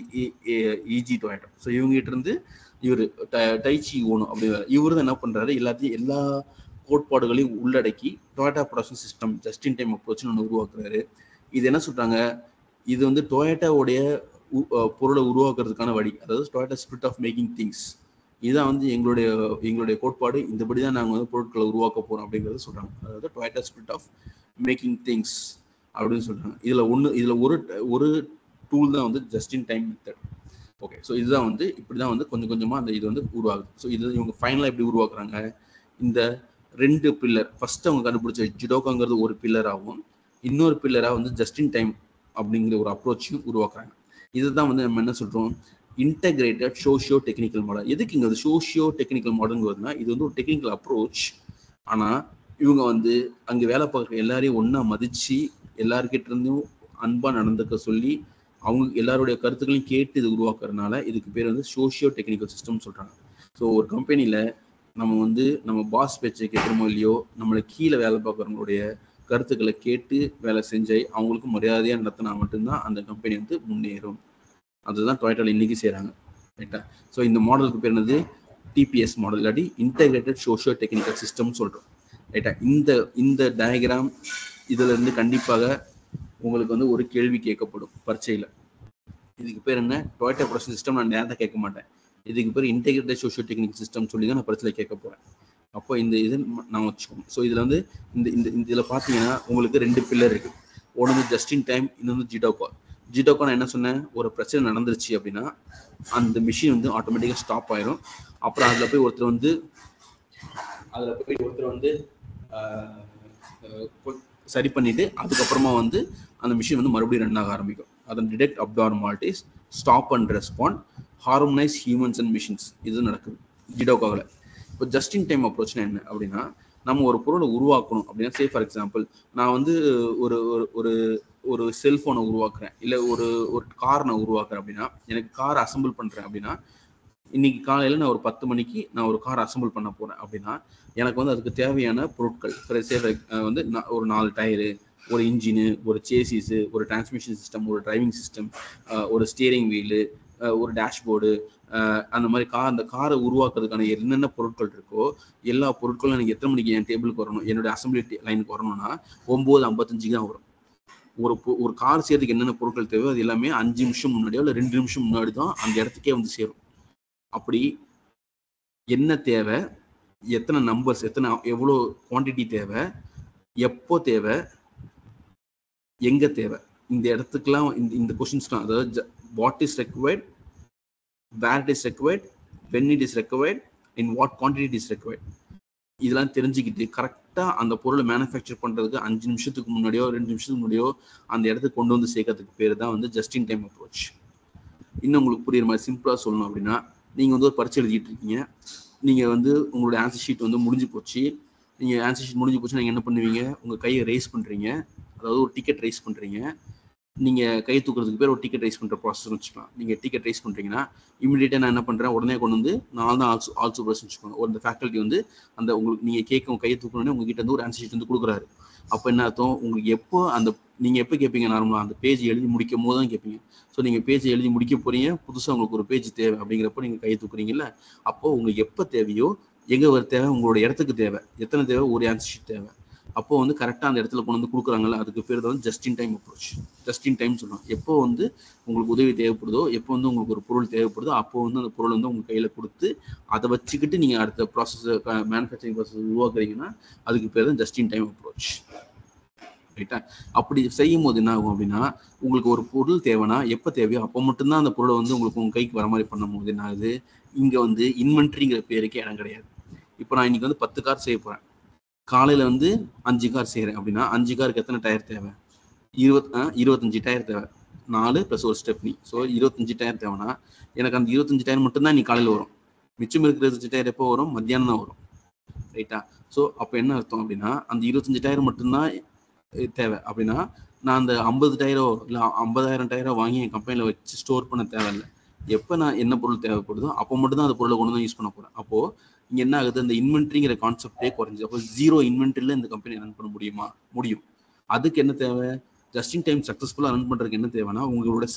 இஜி டொயட்டோ ஸோ இவங்க கிட்ட இருந்து இவர் டைச்சி ஓனோ அப்படி இவர் தான் என்ன பண்றாரு எல்லாத்தையும் எல்லா கோட்பாடுகளையும் உள்ளடக்கி Toyota production system just in time அப்ரோச்னு ஒன்று உருவாக்குறாரு இது என்ன சொல்றாங்க இது வந்து டொயட்டாவுடைய பொருளை உருவாக்குறதுக்கான வழி அதாவது Toyota spirit of making things இதுதான் வந்து எங்களுடைய எங்களுடைய கோட்பாடு இந்தபடி தான் நாங்கள் வந்து பொருட்களை உருவாக்க போறோம் அப்படிங்கறத சொல்றாங்க அதாவது Toyota spirit of making things அப்படின்னு சொல்றாங்க இதுல ஒன்று இதுல ஒரு ஒரு டூல் தான் வந்து just in time method okay so இதுதான் வந்து இப்படி தான் வந்து கொஞ்சம் கொஞ்சமா அந்த இது வந்து உருவாகுது ஸோ இது இவங்க ஃபைனலாக எப்படி உருவாக்குறாங்க இந்த ரெண்டு பில்லர் ஃபர்ஸ்ட் அவங்க கண்டுபிடிச்ச ஜிடோக்காங்கிறது ஒரு பில்லராகவும் இன்னொரு பில்லராக வந்து ஜஸ்ட் இன் டைம் அப்படிங்கிற ஒரு அப்ரோச்சையும் உருவாக்குறாங்க இதுதான் வந்து நம்ம என்ன சொல்றோம் இன்டகிரேட்டட் சோஷியோ டெக்னிக்கல் மாடல் எதுக்கு இங்க சோஷியோ டெக்னிக்கல் மாடல்னு வருதுன்னா இது வந்து ஒரு டெக்னிக்கல் அப்ரோச் ஆனா இவங்க வந்து அங்க வேலை பார்க்குற எல்லாரையும் ஒண்ணா மதிச்சு எல்லார்கிட்ட இருந்தும் அன்பா நடந்துக்க சொல்லி அவங்க எல்லாருடைய கருத்துக்களையும் கேட்டு இது உருவாக்குறதுனால இதுக்கு பேர் வந்து சோஷியோ டெக்னிக்கல் சிஸ்டம் சொல்றாங்க ஸோ ஒரு கம்பெனியில நம்ம வந்து நம்ம பாஸ் பேச்சை கேட்குறோமோ இல்லையோ நம்மளை கீழே வேலை பார்க்குறவங்களுடைய கருத்துக்களை கேட்டு வேலை செஞ்சு அவங்களுக்கு மரியாதையாக நடத்தினா மட்டும்தான் அந்த கம்பெனி வந்து முன்னேறும் அதுதான் டொயட்டால இன்னைக்கு செய்கிறாங்க ரைட்டா ஸோ இந்த மாடலுக்கு பேர் என்னது டிபிஎஸ் மாடல் இல்லாட்டி இன்டகிரேட்டட் சோஷியோ டெக்னிக்கல் சிஸ்டம் சொல்கிறோம் ரைட்டா இந்த இந்த டயக்ராம் இதுல இருந்து கண்டிப்பாக உங்களுக்கு வந்து ஒரு கேள்வி கேட்கப்படும் பரீட்சையில் இதுக்கு பேர் என்ன டொயட்டா ப்ரொடக்ஷன் சிஸ்டம் நான் நேரத்தை கேட்க மாட்டேன் இதுக்கு பேர் இன்டெகிரேட்டட் சோஷியோ டெக்னிக் சிஸ்டம் சொல்லி தான் நான் பரீட்சையில் கேட்க போகிறேன் அப்போ இந்த இது நான் வச்சுக்கோங்க ஸோ இதில் வந்து இந்த இந்த இந்த இதில் பார்த்தீங்கன்னா உங்களுக்கு ரெண்டு பில்லர் இருக்கு ஒன்று வந்து ஜஸ்டின் டைம் இன்னொன்று ஜிடோகோ ஜிடோகோ நான் என்ன சொன்னேன் ஒரு பிரச்சனை நடந்துருச்சு அப்படின்னா அந்த மிஷின் வந்து ஆட்டோமேட்டிக்காக ஸ்டாப் ஆயிரும் அப்புறம் அதில் போய் ஒருத்தர் வந்து அதில் போய் ஒருத்தர் வந்து ஆஹ், ஆஹ், கொ- சரி பண்ணிட்டு அதுக்கப்புறமா வந்து அந்த மிஷின் வந்து மறுபடியும் ரன் ஆக ஆரம்பிக்கும் அதன் detect abnormalities stop and respond harmonise humans and machines இது நடக்குது ஜிடோகாவில் இப்போ ஜஸ்ட் இன் டைம் அப்ரோச்னா என்ன அப்படின்னா நம்ம ஒரு பொருளை உருவாக்கணும் அப்படின்னா சே ஃபார் எக்ஸாம்பிள் நான் வந்து ஒரு ஒரு- ஒரு ஒரு செல்ஃபோனை உருவாக்குறேன் இல்லை ஒரு ஒரு கார் நான் உருவாக்குறேன் அப்படின்னா எனக்கு கார் அசெம்பிள் பண்ணுறேன் அப்படின்னா இன்னைக்கு காலையில் நான் ஒரு பத்து மணிக்கு நான் ஒரு கார் அசெம்பிள் பண்ண போகிறேன் அப்படின்னா எனக்கு வந்து அதுக்கு தேவையான பொருட்கள் for example, அஹ் வந்து நா- ஒரு நாலு டயரு ஒரு இன்ஜினு ஒரு சேசிஸு ஒரு டிரான்ஸ்மிஷன் சிஸ்டம் ஒரு டிரைவிங் சிஸ்டம் ஒரு ஸ்டியரிங் வீலு ஒரு டேஷ்போர்டு அந்த மாதிரி கார் அந்த காரை உருவாக்குறதுக்கான என்னென்ன பொருட்கள் இருக்கோ எல்லா பொருட்களும் எனக்கு எத்தனை மணிக்கு என் டேபிளுக்கு வரணும் என்னோட அசம்பிளி லைனுக்கு வரணும்னா ஒம்பது ஐம்பத்தஞ்சுக்கு தான் வரும் ஒரு பொ- ஒரு கார் செய்யறதுக்கு என்னென்ன பொருட்கள் தேவையோ அது எல்லாமே அஞ்சு நிமிஷம் முன்னாடியோ இல்லை ரெண்டு நிமிஷம் முன்னாடி தான் அந்த இடத்துக்கே வந்து சேரும் அப்படி என்ன தேவை எத்தனை நம்பர்ஸ் எத்தனை எவ்வளோ குவாண்டிட்டி தேவை எப்போ தேவை எங்க தேவை இந்த இடத்துக்குலாம் இந்த இந்த கொஷின்ஸ்லாம் அதாவது what is required where it is required when it is required in what quantity it is required இதெல்லாம் தெரிஞ்சுக்கிட்டு கரெக்டாக அந்த பொருளை மேனுஃபேக்சர் பண்ணுறதுக்கு அஞ்சு நிமிஷத்துக்கு முன்னாடியோ ரெண்டு நிமிஷத்துக்கு முன்னாடியோ அந்த இடத்துக்கு கொண்டு வந்து சேர்க்கறதுக்கு பேர் தான் வந்து ஜஸ்ட் இன் டைம் அப்ரோச் இன்னும் உங்களுக்கு புரியுற மாதிரி சிம்பிளாக சொல்லணும் அப்படின்னா நீங்கள் வந்து ஒரு பரீட்சை எழுதிட்டு இருக்கீங்க நீங்கள் வந்து உங்களோட ஆன்சர் ஷீட் வந்து முடிஞ்சு போச்சு நீங்கள் ஆன்சர் ஷீட் முடிஞ்சு போச்சு நீங்கள் என்ன பண்ணுவீங்க உங்கள் கையை ரைஸ் பண்ணுறீங்க அதாவது ஒரு டிக்கெட் ரைஸ் பண்ணுறீங்க நீங்க கை தூக்குறதுக்கு பேர் ஒரு டிக்கெட் ரைஸ் பண்ற ப்ராசஸ் வச்சுக்கலாம் நீங்க டிக்கெட் ரைஸ் பண்றீங்கன்னா இமீடியட்டா நான் என்ன பண்றேன் உடனே கொண்டு வந்து நான் தான் ஆல்சோ ஆல் சூப்பர்ஸ் வச்சுக்கோங்க ஒரு ஃபேக்கல்ட்டி வந்து அந்த உங்களுக்கு நீங்க கேட்கும் கையை தூக்கணுன்னே உங்ககிட்ட இருந்து ஒரு ஆன்சர் ஷீட் வந்து கொடுக்குறாரு அப்போ என்ன அர்த்தம் உங்களுக்கு எப்போ அந்த நீங்க எப்போ கேட்பீங்க நார்மலாக அந்த பேஜ் எழுதி முடிக்கும் போது தான் கேட்பீங்க ஸோ நீங்க பேஜ் எழுதி முடிக்க போறீங்க புதுசாக உங்களுக்கு ஒரு பேஜ் தேவை அப்படிங்கிறப்போ நீங்க கை தூக்குறீங்கல்ல அப்போ உங்களுக்கு எப்போ தேவையோ எங்க ஒரு தேவை உங்களோட இடத்துக்கு தேவை எத்தனை தேவை ஒரு ஆன்சர் ஷீட் தேவை அப்போ வந்து கரெக்டாக அந்த இடத்துல கொண்டு வந்து கொடுக்குறாங்கல்ல அதுக்கு பேர் தான் வந்து just in time approach just in time சொல்லுவாங்க எப்போ வந்து உங்களுக்கு உதவி தேவைப்படுதோ எப்போ வந்து உங்களுக்கு ஒரு பொருள் தேவைப்படுதோ அப்போ வந்து அந்த பொருள் வந்து உங்க கையில கொடுத்து அதை வச்சுக்கிட்டு நீங்க அடுத்த ப்ராசஸ் மேனுஃபேக்சரிங் ப்ராசஸ் உருவாக்குறீங்கன்னா அதுக்கு பேர் தான் ஜஸ்ட் இன் டைம் அப்ரோச் ரைட்டா அப்படி செய்யும் போது என்ன ஆகும் அப்படின்னா உங்களுக்கு ஒரு பொருள் தேவைன்னா எப்போ தேவையோ அப்போ மட்டும்தான் அந்த பொருளை வந்து உங்களுக்கு உங்க கைக்கு வர மாதிரி பண்ணும்போது என்ன ஆகுது இங்க வந்து இன்வென்ட்ரிங்கிற பேருக்கே இடம் கிடையாது இப்போ நான் இன்னைக்கு வந்து பத்து கார் செய்ய போறேன் காலையில வந்து அஞ்சு கார் செய்யறேன் அப்படின்னா அஞ்சு காருக்கு எத்தனை டயர் தேவை இருபத் ஆ, இருபத்தஞ்சு டயர் தேவை நாலு ப்ளஸ் ஒரு ஸ்டெப்னி ஸோ இருபத்தஞ்சு டயர் தேவைன்னா எனக்கு அந்த இருபத்தஞ்சு டயர் மட்டும்தான் நீ காலையில் வரும் மிச்சம் இருக்கிற இருபத்தஞ்சு டயர் எப்போ வரும் மத்தியானம் தான் வரும் ரைட்டா ஸோ அப்போ என்ன அர்த்தம் அப்படின்னா அந்த இருபத்தஞ்சு டயர் மட்டும்தான் அஹ், தேவை அப்படின்னா நான் அந்த ஐம்பது டயரோ இல்லை ஐம்பதாயிரம் டயரோ வாங்கி என் கம்பெனியில் வச்சு ஸ்டோர் பண்ண தேவையில்லை எப்போ நான் என்ன பொருள் தேவைப்படுதோ அப்போ மட்டும் தான் அந்த பொருளை கொண்டு வந்து யூஸ் பண்ண போகிறேன் அப்போது இங்கே என்ன ஆகுது அந்த இன்வென்ட்ரிங்கிற கான்செப்டே குறைஞ்சு அப்போ ஜீரோ இன்வென்ட்ரியில் இந்த கம்பெனி ரன் பண்ண முடியுமா முடியும் அதுக்கு என்ன தேவை ஜஸ்ட் இன் டைம் சக்ஸஸ்ஃபுல்லாக ரன் பண்ணுறதுக்கு என்ன தேவைன்னா உங்களோட